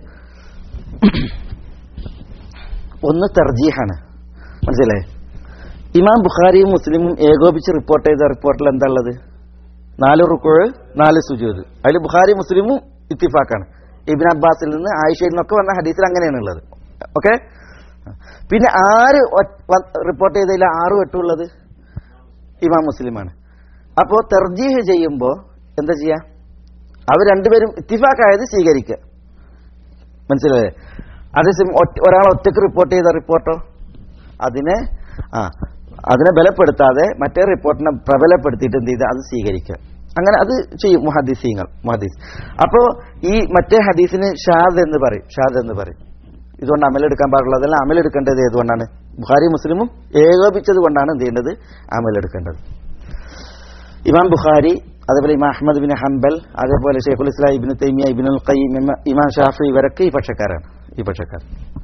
ഒന്ന് തർജീഹാണ് മനസ്സിലായേ ഇമാം ബുഖാരിയും മുസ്ലിമും ഏകോപിച്ച് റിപ്പോർട്ട് ചെയ്ത റിപ്പോർട്ടിൽ എന്താ ഉള്ളത് നാല് റുക്കോഴ് നാല് സുജൂദ് അതിൽ ബുഖാരി മുസ്ലിമും ഇത്തിഫാക്കാണ് ഇബിൻ അബ്ബാസിൽ നിന്ന് ആയിഷയിൽ നിന്നൊക്കെ വന്ന ഹദീസിൽ അങ്ങനെയാണ് ഉള്ളത് ഓക്കെ പിന്നെ ആര് റിപ്പോർട്ട് ചെയ്തതിൽ ആറും എട്ടും ഉള്ളത് ഇമാം മുസ്ലിമാണ് അപ്പോൾ തെർജീഹ് ചെയ്യുമ്പോൾ എന്താ ചെയ്യാ അവർ രണ്ടുപേരും ഇത്തിഫാക്കായത് സ്വീകരിക്കുക മനസ്സിലായേ അതേസമയം ഒറ്റ ഒരാൾ ഒറ്റക്ക് റിപ്പോർട്ട് ചെയ്ത റിപ്പോർട്ടോ അതിനെ ആ അതിനെ ബലപ്പെടുത്താതെ മറ്റേ റിപ്പോർട്ടിനെ പ്രബലപ്പെടുത്തിയിട്ട് എന്ത് ചെയ്ത് അത് സ്വീകരിക്കുക അങ്ങനെ അത് ചെയ്യും മുഹദീസീങ്ങൾ മുഹദീസ് അപ്പോ ഈ മറ്റേ ഹദീസിന് ഷാദ് എന്ന് പറയും ഷാദ് എന്ന് പറയും ഇതുകൊണ്ട് അമലെടുക്കാൻ പാടുള്ളതല്ല അമലെടുക്കേണ്ടത് ഏതുകൊണ്ടാണ് ബുഖാരി മുസ്ലിമും ഏകോപിച്ചത് കൊണ്ടാണ് എന്ത് ചെയ്യേണ്ടത് അമലെടുക്കേണ്ടത് ഇമാം ബുഖാരി അതേപോലെ ഇമാം അഹമ്മദ് ബിൻ ഹംബൽ അതേപോലെ ഷെയ്ഖുൽ ഇസ്ലാം ഇബിൻ തൈമിയ ഇബിനുൽ ഖയ്യിം ഇമാം ഷാഫി ഇവരൊക്കെ ഈ പക്ഷക്കാരാണ് ഈ പക്ഷക്കാർ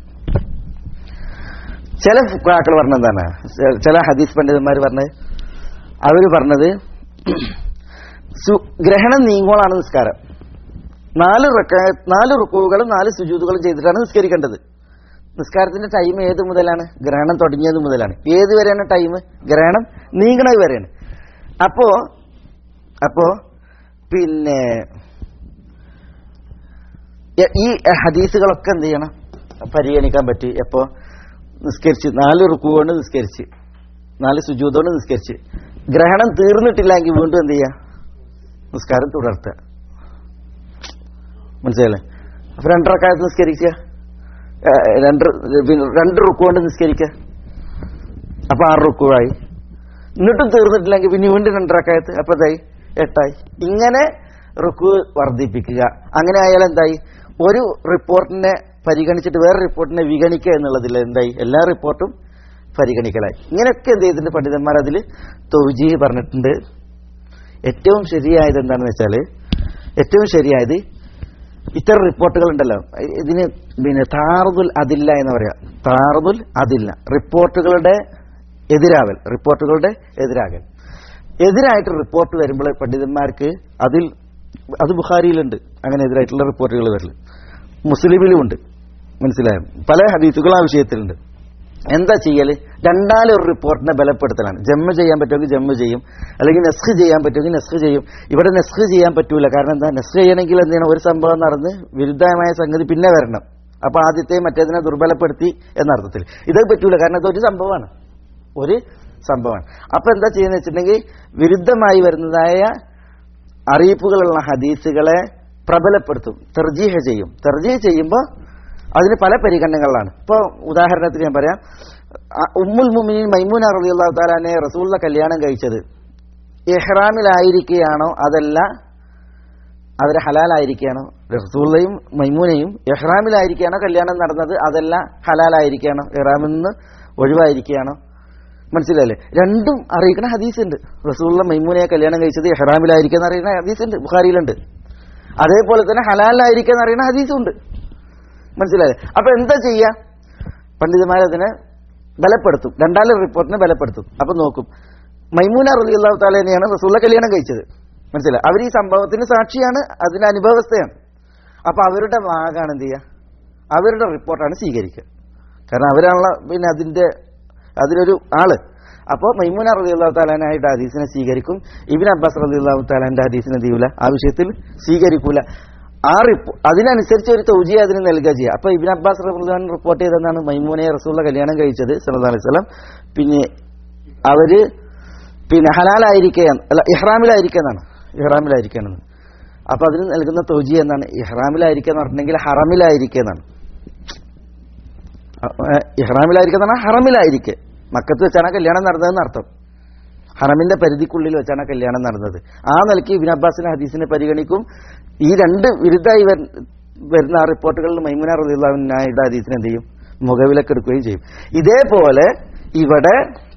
ചില ഫുക്കാക്കൾ പറഞ്ഞെന്താണ് ചില ഹദീസ് പണ്ഡിതന്മാർ പറഞ്ഞത് അവർ പറഞ്ഞത് സു- ഗ്രഹണം നീങ്ങോളാണ് നിസ്കാരം നാല് റക്ക നാല് റുക്കുകളും നാല് സുജൂതുകളും ചെയ്തിട്ടാണ് നിസ്കരിക്കേണ്ടത് നിസ്കാരത്തിന്റെ ടൈം ഏത് മുതലാണ് ഗ്രഹണം തുടങ്ങിയത് മുതലാണ് ഏത് വരെയാണ് ടൈം ഗ്രഹണം നീങ്ങണത് വരെയാണ് അപ്പോ അപ്പോ പിന്നെ എ- ഈ ഹദീസുകളൊക്കെ എന്ത് ചെയ്യണം പരിഗണിക്കാൻ പറ്റി എപ്പോ നിസ്കരിച്ച് നാല് റുക്കു കൊണ്ട് നിസ്കരിച്ച് നാല് സുജൂതോണ്ട് നിസ്കരിച്ച് ഗ്രഹണം തീർന്നിട്ടില്ലെങ്കിൽ വീണ്ടും എന്ത് ചെയ്യുക നിസ്കാരം തുടർത്തുക മനസ്സിലല്ലേ അപ്പൊ രണ്ടരക്കാലത്ത് നിസ്കരിക്കുക ഏ, രണ്ട് പിന്നെ രണ്ട് റുക്കു കൊണ്ട് നിസ്കരിക്കുക അപ്പൊ ആറ് റുക്കുവായി എന്നിട്ടും തീർന്നിട്ടില്ലെങ്കിൽ പിന്നെ വീണ്ടും രണ്ടരക്കായത്ത് അപ്പൊ എന്തായി എട്ടായി ഇങ്ങനെ റുക്കു വർദ്ധിപ്പിക്കുക അങ്ങനെ ആയാൽ എന്തായി ഒരു റിപ്പോർട്ടിനെ പരിഗണിച്ചിട്ട് വേറെ റിപ്പോർട്ടിനെ വിഗണിക്കുക എന്നുള്ളതിൽ എന്തായി എല്ലാ റിപ്പോർട്ടും പരിഗണിക്കലായി ഇങ്ങനെയൊക്കെ എന്ത് ചെയ്തിട്ടുണ്ട് പണ്ഡിതന്മാർ അതിൽ തൊഴിജി പറഞ്ഞിട്ടുണ്ട് ഏറ്റവും ശരിയായത് എന്താണെന്ന് വെച്ചാൽ ഏറ്റവും ശരിയായത് ഇത്തരം റിപ്പോർട്ടുകൾ ഉണ്ടല്ലോ ഇതിന് പിന്നെ താറുദുൽ അതില്ല എന്ന് പറയാം താറുദുൽ അതില്ല റിപ്പോർട്ടുകളുടെ എതിരാവൽ റിപ്പോർട്ടുകളുടെ എതിരാകൽ എതിരായിട്ട് റിപ്പോർട്ട് വരുമ്പോൾ പണ്ഡിതന്മാർക്ക് അതിൽ അത് ബുഖാരിയിലുണ്ട് അങ്ങനെ എതിരായിട്ടുള്ള റിപ്പോർട്ടുകൾ വരൽ മുസ്ലിമിലും ഉണ്ട് മനസ്സിലായോ പല ഹദീസുകൾ ആ വിഷയത്തിലുണ്ട് എന്താ ചെയ്യല് രണ്ടാലും ഒരു റിപ്പോർട്ടിനെ ബലപ്പെടുത്തലാണ് ജമ്മ ചെയ്യാൻ പറ്റുമെങ്കിൽ ജമ്മ ചെയ്യും അല്ലെങ്കിൽ നെസ്ഖ് ചെയ്യാൻ പറ്റുമെങ്കിൽ നെസ്ഖ് ചെയ്യും ഇവിടെ നെസ്ഖ് ചെയ്യാൻ പറ്റൂല കാരണം എന്താ നെസ്ഖ് ചെയ്യണമെങ്കിൽ എന്ത് ചെയ്യണം ഒരു സംഭവം നടന്ന് വിരുദ്ധമായ സംഗതി പിന്നെ വരണം അപ്പൊ ആദ്യത്തെ മറ്റേതിനെ ദുർബലപ്പെടുത്തി എന്നർത്ഥത്തിൽ ഇത് പറ്റൂല കാരണം ഇത് ഒരു സംഭവമാണ് ഒരു സംഭവമാണ് അപ്പൊ എന്താ ചെയ്യുന്ന വെച്ചിട്ടുണ്ടെങ്കിൽ വിരുദ്ധമായി വരുന്നതായ അറിയിപ്പുകളുള്ള ഹദീസുകളെ പ്രബലപ്പെടുത്തും തെർജീഹ ചെയ്യും തെർജീഹ ചെയ്യുമ്പോൾ അതിന് പല പരിഗണനകളാണ് ഇപ്പോൾ ഉദാഹരണത്തിന് ഞാൻ പറയാം ആ ഉമ്മുൽ മുമിനീൻ മൈമൂന റളിയല്ലാഹു താലാനെ റസൂലിനെ കല്യാണം കഴിച്ചത് ഇഹ്റാമിലായിരിക്കുകയാണോ അതല്ല അവർ ഹലാലായിരിക്കുകയാണോ റസൂള്ളയും മൈമൂനയും ഇഹ്റാമിലായിരിക്കുകയാണോ കല്യാണം നടന്നത് അതല്ല ഹലാലായിരിക്കുകയാണോ ഇഹ്റാമിൽ നിന്ന് ഒഴിവായിരിക്കുകയാണോ മനസ്സിലല്ലേ രണ്ടും അറിയിക്കുന്ന ഹദീസ് ഉണ്ട് റസൂള്ള മൈമൂനയെ കല്യാണം കഴിച്ചത് ഇഹ്റാമിലായിരിക്കുന്ന അറിയുന്ന ഹദീസ് ഉണ്ട് ബുഖാരിയിലുണ്ട് അതേപോലെ തന്നെ ഹലാലായിരിക്കുന്ന അറിയുന്ന ഹദീസും ഉണ്ട് മനസ്സിലായേ അപ്പൊ എന്താ ചെയ്യാ പണ്ഡിതന്മാരതിനെ ബലപ്പെടുത്തും രണ്ടാലും റിപ്പോർട്ടിനെ ബലപ്പെടുത്തും അപ്പൊ നോക്കും മൈമൂന റലി അള്ളാഹു താലേനെയാണ് റസൂള്ള കല്യാണം കഴിച്ചത് മനസ്സിലായി അവർ ഈ സംഭവത്തിന് സാക്ഷിയാണ് അതിന്റെ അനുഭവസ്ഥയാണ് അപ്പൊ അവരുടെ ഭാഗമാണ് എന്ത് ചെയ്യുക അവരുടെ റിപ്പോർട്ടാണ് സ്വീകരിക്കുക കാരണം അവരാണല്ലോ പിന്നെ അതിന്റെ അതിലൊരു ആള് അപ്പോൾ മൈമൂന റലി അള്ളാഹു താലാനായിട്ട് ഹദീസിനെ സ്വീകരിക്കും ഇബിൻ അബ്ബാസ് റലി അള്ളാഹു താലാന്റെ ഹദീസിനെ എന്ത് ചെയ്യൂല ആ വിഷയത്തിൽ സ്വീകരിക്കൂല ആ റിപ്പോ അതിനനുസരിച്ച് ഒരു തൗജി അതിന് നൽകുക ചെയ്യുക അപ്പൊ ഇബിൻ അബ്ബാസ് റഹ്മാൻ റിപ്പോർട്ട് ചെയ്തെന്നാണ് മൈമൂനയെ റസൂള്ള കല്യാണം കഴിച്ചത് സല്ലല്ലാഹു അലൈഹി വസല്ലം പിന്നെ അവര് പിന്നെ ഹലാലായിരിക്കുകയാണ് അല്ല ഇഹ്റാമിലായിരിക്കുകയെന്നാണ് ഇഹ്റാമിലായിരിക്കുകയാണെന്ന് അപ്പൊ അതിന് നൽകുന്ന തൗജി എന്നാണ് ഇഹ്റാമിലായിരിക്കുക എന്ന് പറഞ്ഞിട്ടുണ്ടെങ്കിൽ ഹറമിലായിരിക്കുക എന്നാണ് ഇഹ്റാമിലായിരിക്കുക എന്ന് പറഞ്ഞാൽ ഹറമിലായിരിക്കുക മക്കത്ത് വെച്ചാണ് കല്യാണം നടന്നതെന്ന് അർത്ഥം ഹറമിന്റെ പരിധിക്കുള്ളിൽ വെച്ചാണ് കല്യാണം നടന്നത് ആ നിലയ്ക്ക് ഇബിൻ അബ്ബാസിന്റെ ഹദീസിനെ പരിഗണിക്കും ഈ രണ്ട് വിരുദ്ധായി വര- വരുന്ന ആ റിപ്പോർട്ടുകളിൽ മൈമുന റദിയുള്ളാഹിന്റെ ഹദീസിനെ എന്ത് ചെയ്യും മുഖവിലക്കെടുക്കുകയും ചെയ്യും ഇതേപോലെ ഇവിടെ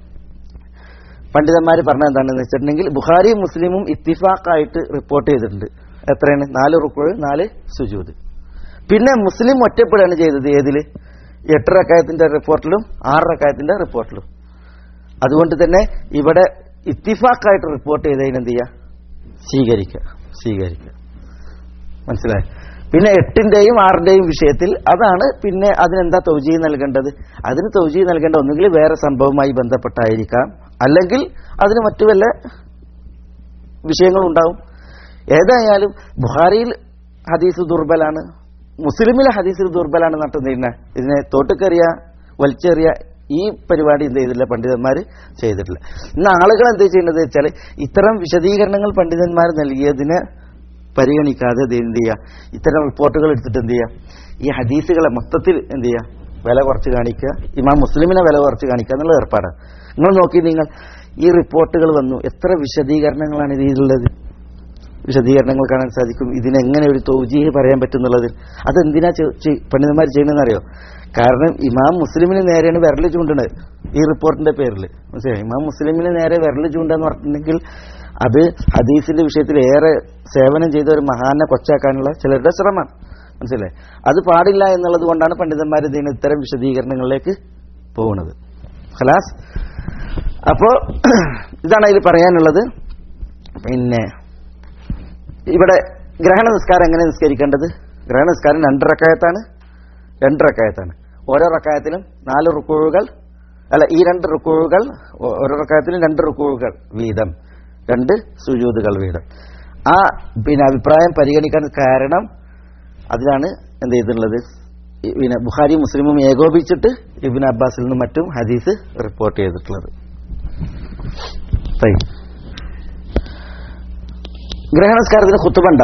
പണ്ഡിതന്മാർ പറഞ്ഞ എന്താണെന്ന് വെച്ചിട്ടുണ്ടെങ്കിൽ ബുഖാരിയും മുസ്ലിമും ഇത്തിഫാക്കായിട്ട് റിപ്പോർട്ട് ചെയ്തിട്ടുണ്ട് എത്രയാണ് നാല് റുക്കോഴ് നാല് സുജൂദ് പിന്നെ മുസ്ലിം ഒറ്റപ്പെടുകയാണ് ചെയ്തത് ഏതില് എട്ട് റക്കായത്തിന്റെ റിപ്പോർട്ടിലും ആറ് റക്കായത്തിന്റെ റിപ്പോർട്ടിലും അതുകൊണ്ട് തന്നെ ഇവിടെ ഇത്തിഫാക്കായിട്ട് റിപ്പോർട്ട് ചെയ്തതിന് എന്ത് ചെയ്യുക സ്വീകരിക്കുക സ്വീകരിക്കുക മനസ്സിലായി പിന്നെ എട്ടിന്റെയും ആറിന്റെയും വിഷയത്തിൽ അതാണ് പിന്നെ അതിനെന്താ തൗജീ നൽകേണ്ടത് അതിന് തൗജീ നൽകേണ്ട ഒന്നുകിൽ വേറെ സംഭവവുമായി ബന്ധപ്പെട്ടായിരിക്കാം അല്ലെങ്കിൽ അതിന് മറ്റു വല്ല വിഷയങ്ങളുണ്ടാവും ഏതായാലും ബുഹാരിയിൽ ഹദീസ് ദുർബലാണ് മുസ്ലിമിലെ ഹദീസിൽ ദുർബലാണ് നട്ടുന്നതിന് ഇതിനെ തോട്ടുകറിയ വലിച്ചെറിയ ഈ പരിപാടി എന്ത് ചെയ്തില്ല പണ്ഡിതന്മാർ ചെയ്തിട്ടില്ല ഇന്ന് ആളുകൾ എന്ത് ചെയ്യുന്നത് വെച്ചാൽ ഇത്തരം വിശദീകരണങ്ങൾ പണ്ഡിതന്മാർ നൽകിയതിനെ പരിഗണിക്കാതെ ഇത് എന്ത് ചെയ്യുക ഇത്തരം റിപ്പോർട്ടുകൾ എടുത്തിട്ട് എന്ത് ചെയ്യുക ഈ ഹദീസുകളെ മൊത്തത്തിൽ എന്ത് ചെയ്യുക വില കുറച്ച് കാണിക്കുക ഇമാം മുസ്ലിമിനെ വില കുറച്ച് കാണിക്കുക എന്നുള്ള ഏർപ്പാടാണ് നിങ്ങൾ നോക്കി നിങ്ങൾ ഈ റിപ്പോർട്ടുകൾ വന്നു എത്ര വിശദീകരണങ്ങളാണ് ഇതിലുള്ളത് വിശദീകരണങ്ങൾ കാണാൻ സാധിക്കും ഇതിനെങ്ങനെ ഒരു തൗജീഹ് പറയാൻ പറ്റുന്നുള്ളത് അതെന്തിനാ ചെ- ചെ- പണ്ഡിതന്മാർ ചെയ്യണമെന്ന് അറിയോ കാരണം ഇമാം മുസ്ലിമിന് നേരെയാണ് വിരൽ ചൂണ്ടുന്നത് ഈ റിപ്പോർട്ടിന്റെ പേരിൽ മനസ്സിലായി ഇമാം മുസ്ലിമിന് നേരെ വിരൽ ചൂണ്ടെന്ന് പറഞ്ഞിട്ടുണ്ടെങ്കിൽ അത് ഹദീസിന്റെ വിഷയത്തിൽ ഏറെ സേവനം ചെയ്ത ഒരു മഹാനെ കൊച്ചാക്കാനുള്ള ചിലരുടെ ശ്രമമാണ് മനസ്സിലായി അത് പാടില്ല എന്നുള്ളത് കൊണ്ടാണ് പണ്ഡിതന്മാർ ഇതിന് ഇത്തരം വിശദീകരണങ്ങളിലേക്ക് പോകുന്നത് ഖലാസ് അപ്പോ ഇതാണ് അതിൽ പറയാനുള്ളത് പിന്നെ ഇവിടെ ഗ്രഹണ നിസ്കാരം എങ്ങനെ നിസ്കരിക്കേണ്ടത് ഗ്രഹണ നിസ്കാരം രണ്ട് റക്കായത്താണ് രണ്ട് റക്കായത്താണ് ഓരോ റക്കായത്തിലും നാല് റുക്കുഴുകൾ അല്ല ഈ രണ്ട് റുക്കുഴുകൾ ഓ- ഓരോ റക്കായത്തിലും രണ്ട് റുക്കുഴുകൾ വീതം രണ്ട് സുജൂതുകൾ വീതം ആ പിന്നെ അഭിപ്രായം പരിഗണിക്കാൻ കാരണം അതിലാണ് എന്ത് ചെയ്തിട്ടുള്ളത് ഈ പിന്നെ ബുഖാരി മുസ്ലിമും ഏകോപിച്ചിട്ട് ഇബിൻ അബ്ബാസിൽ നിന്നും മറ്റും ഹദീസ് റിപ്പോർട്ട് ചെയ്തിട്ടുള്ളത് തയ്യ്. ഗ്രഹണസ്കാരത്തിന് ഖുത്തുബണ്ട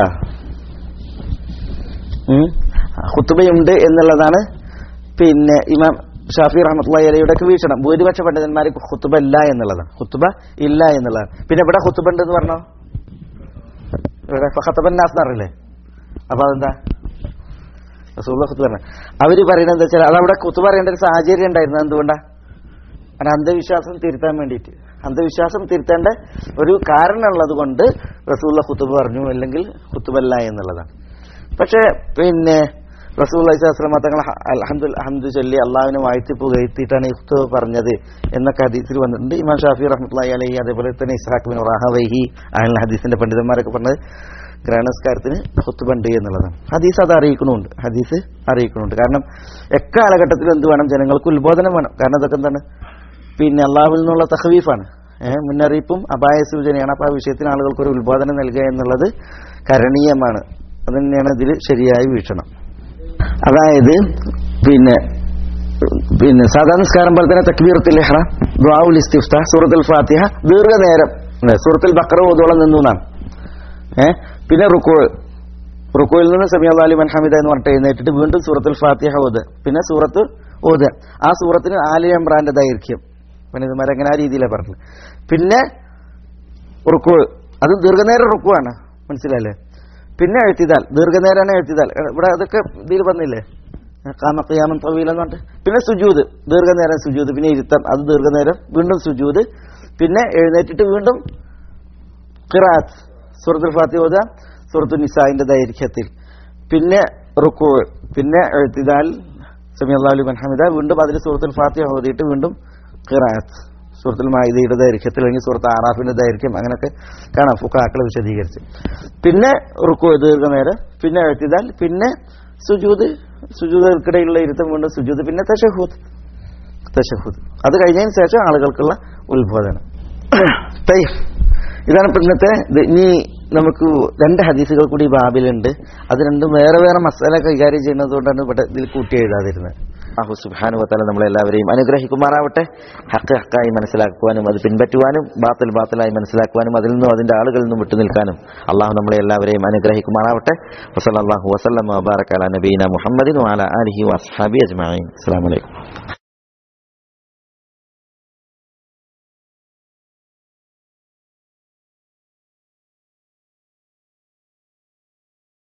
ഖുത്തുബയുണ്ട് എന്നുള്ളതാണ് പിന്നെ ഇമാം ഷാഫി റഹ്മത്തുള്ളി അലയുടെ വീക്ഷണം ഭൂരിപക്ഷ പണ്ഡിതന്മാർക്ക് ഖുത്തുബ ഇല്ല എന്നുള്ളതാണ് ഖുത്തുബ ഇല്ല എന്നുള്ളതാണ് പിന്നെ ഇവിടെ ഖുത്തുബ ഉണ്ട് എന്ന് പറഞ്ഞോ ഇവിടെ ഖത്തബന്നാസ് എന്നറിയില്ലേ അപ്പൊ അതെന്താ റസൂള്ള ഖുത്തുബ പറഞ്ഞ അവര് പറയുന്നത് എന്താ വെച്ചാൽ അതവിടെ ഖുത്തുബ പറയേണ്ട ഒരു സാഹചര്യം ഉണ്ടായിരുന്നു എന്തുകൊണ്ടാ കാരണം അന്ധവിശ്വാസം തിരുത്താൻ വേണ്ടിയിട്ട് അന്ധവിശ്വാസം തിരുത്തേണ്ട ഒരു കാരണമുള്ളത് കൊണ്ട് റസൂള്ള ഖുത്തുബ പറഞ്ഞു അല്ലെങ്കിൽ ഖുത്തുബല്ല എന്നുള്ളതാണ് പക്ഷേ പിന്നെ റസൂള്ള ഇസ്ലാം തങ്ങൾ അഹമ്മദ് അഹമ്മദ് ചൊല്ലി അള്ളാഹുവിനെ വാഴ്ത്തി പുകഴ്ത്തിയിട്ടാണ് ഈ ഖുത്തുബ പറഞ്ഞത് എന്നൊക്കെ ഹദീസിൽ വന്നിട്ടുണ്ട് ഇമാം ഷാഫി റഹ്മത്തുള്ളി അലഹി അതേപോലെ തന്നെ ഇസ്ഹാഖ് ബിൻ റാഹവൈഹി അഹൽ ഹദീസിന്റെ പണ്ഡിതന്മാരൊക്കെ പറഞ്ഞത് ഗ്രഹണസ്കാരത്തിന് ഖുത്തുബണ്ട് എന്നുള്ളതാണ് ഹദീസ് അത് അറിയിക്കണമുണ്ട് ഹദീസ് അറിയിക്കണമുണ്ട് കാരണം എക്കാലഘട്ടത്തിലും എന്ത് വേണം ജനങ്ങൾക്ക് ഉത്ബോധനം വേണം കാരണം അതൊക്കെ എന്താണ് പിന്നെ അള്ളാഹുവിൽ നിന്നുള്ള തഹവീഫാണ് ഏഹ് മുന്നറിയിപ്പും അപായ സൂചനയാണ് അപ്പോൾ ആ വിഷയത്തിന് ആളുകൾക്ക് ഒരു ഉത്ബോധനം നൽകുക എന്നുള്ളത് കരണീയമാണ് അത് തന്നെയാണ് ഇതിൽ ശരിയായ വീക്ഷണം അതായത് പിന്നെ പിന്നെ സാധാരണ നിസ്കാരം പോലെ തന്നെ തക്ബീറത്തുൽ ഇഹ്റാം ദുആഉൽ ഇസ്തിഫ്താ സൂറത്തുൽ ഫാത്തിഹ ദീർഘനേരം അല്ലേ, സൂറത്തുൽ ബഖറ ഓതോളം നിന്നു എന്നാണ് ഏഹ് പിന്നെ റുക്കു റുക്കുവിൽ നിന്ന് സമി അള്ളാലി ഹമിദ എന്ന് പറഞ്ഞിട്ട് എഴുന്നേറ്റിട്ട് വീണ്ടും സൂറത്തുൽ ഫാത്തിഹ ഓത് പിന്നെ സൂറത്ത് ഓത് ആ സൂറത്തിന് ആലി ഇമ്രാന്റെ ദൈർഘ്യം പണ്ഡിതന്മാർ അങ്ങനെ ആ രീതിയിലാണ് പറഞ്ഞത് പിന്നെ റുക്കു അത് ദീർഘനേരം റുക്കുവാണ് മനസ്സിലല്ലേ പിന്നെ എഴുത്തിതാൽ ദീർഘനേരമാണ് എഴുത്തിതാൽ ഇവിടെ അതൊക്കെ ഇതിൽ വന്നില്ലേ കാമക്കയാമൻ തവീലെന്ന് പറഞ്ഞിട്ട് പിന്നെ സുജൂത് ദീർഘനേരം സുജൂത് പിന്നെ ഇരുത്തം അത് ദീർഘനേരം വീണ്ടും സുജൂത് പിന്നെ എഴുന്നേറ്റിട്ട് വീണ്ടും ഖിറാത്ത് സൂറത്തുൽ ഫാത്തിഹ ഓതുക സൂറത്തു നിസായിന്റെ ദൈർഘ്യത്തിൽ പിന്നെ റുക്കു പിന്നെ എഴുത്തിതാൽ സമി അള്ളാഹു ഹമിദ വീണ്ടും അതിൽ സൂറത്തുൽ ഫാത്തിഹ ഓതിയിട്ട് വീണ്ടും ഖിറാത്ത് സൂറത്തുൽ മായിദയുടെ ദൈർഘ്യത്തിൽ അല്ലെങ്കിൽ സൂറത്ത് ആറാഫിന്റെ ദൈർഘ്യം അങ്ങനെയൊക്കെ കാണാം ഫുക്കാക്കൾ വിശദീകരിച്ച് പിന്നെ റുക്കു ദീർഘനേരം പിന്നെ എഴുത്തിതാൽ പിന്നെ സുജൂദ് സുജൂദർക്കിടയിലുള്ള ഇരുത്തം വീണ്ടും സുജൂദ് പിന്നെ തഷഹൂദ് തഷഹൂദ് അത് കഴിഞ്ഞതിന് ശേഷം ആളുകൾക്കുള്ള ഉത്ബോധനം തയ്യ്. ഇതാണ് ഇപ്പൊ ഇന്നത്തെ ഇത് ഇനി നമുക്ക് രണ്ട് ഹദീസുകൾ കൂടി ഈ ബാബിലുണ്ട് അത് രണ്ടും വേറെ വേറെ മസാല കൈകാര്യം ചെയ്യുന്നത് കൊണ്ടാണ് ഇവിടെ ഇതിൽ കൂട്ടി എഴുതാതിരുന്നത് അഹു സുബാനുവത്താല നമ്മളെല്ലാവരെയും അനുഗ്രഹിക്കുമാറാവട്ടെ ഹക്ക് ഹക്കായി മനസ്സിലാക്കുവാനും അത് പിൻപറ്റുവാനും ബാത്തിൽ ബാത്തിലായി മനസ്സിലാക്കുവാനും അതിൽ നിന്നും അതിന്റെ ആളുകളിൽ നിന്നും വിട്ടുനിൽക്കാനും അള്ളാഹു നമ്മളെ എല്ലാവരെയും അനുഗ്രഹിക്കുമാറാവട്ടെ വസല്ലാഹു വസ്ലം വബാറക്കാല നബീന മുഹമ്മദിൻ വാല അലഹി വസ്ഹാബി അജ്മാൻ അസ്സാം വലൈക്കും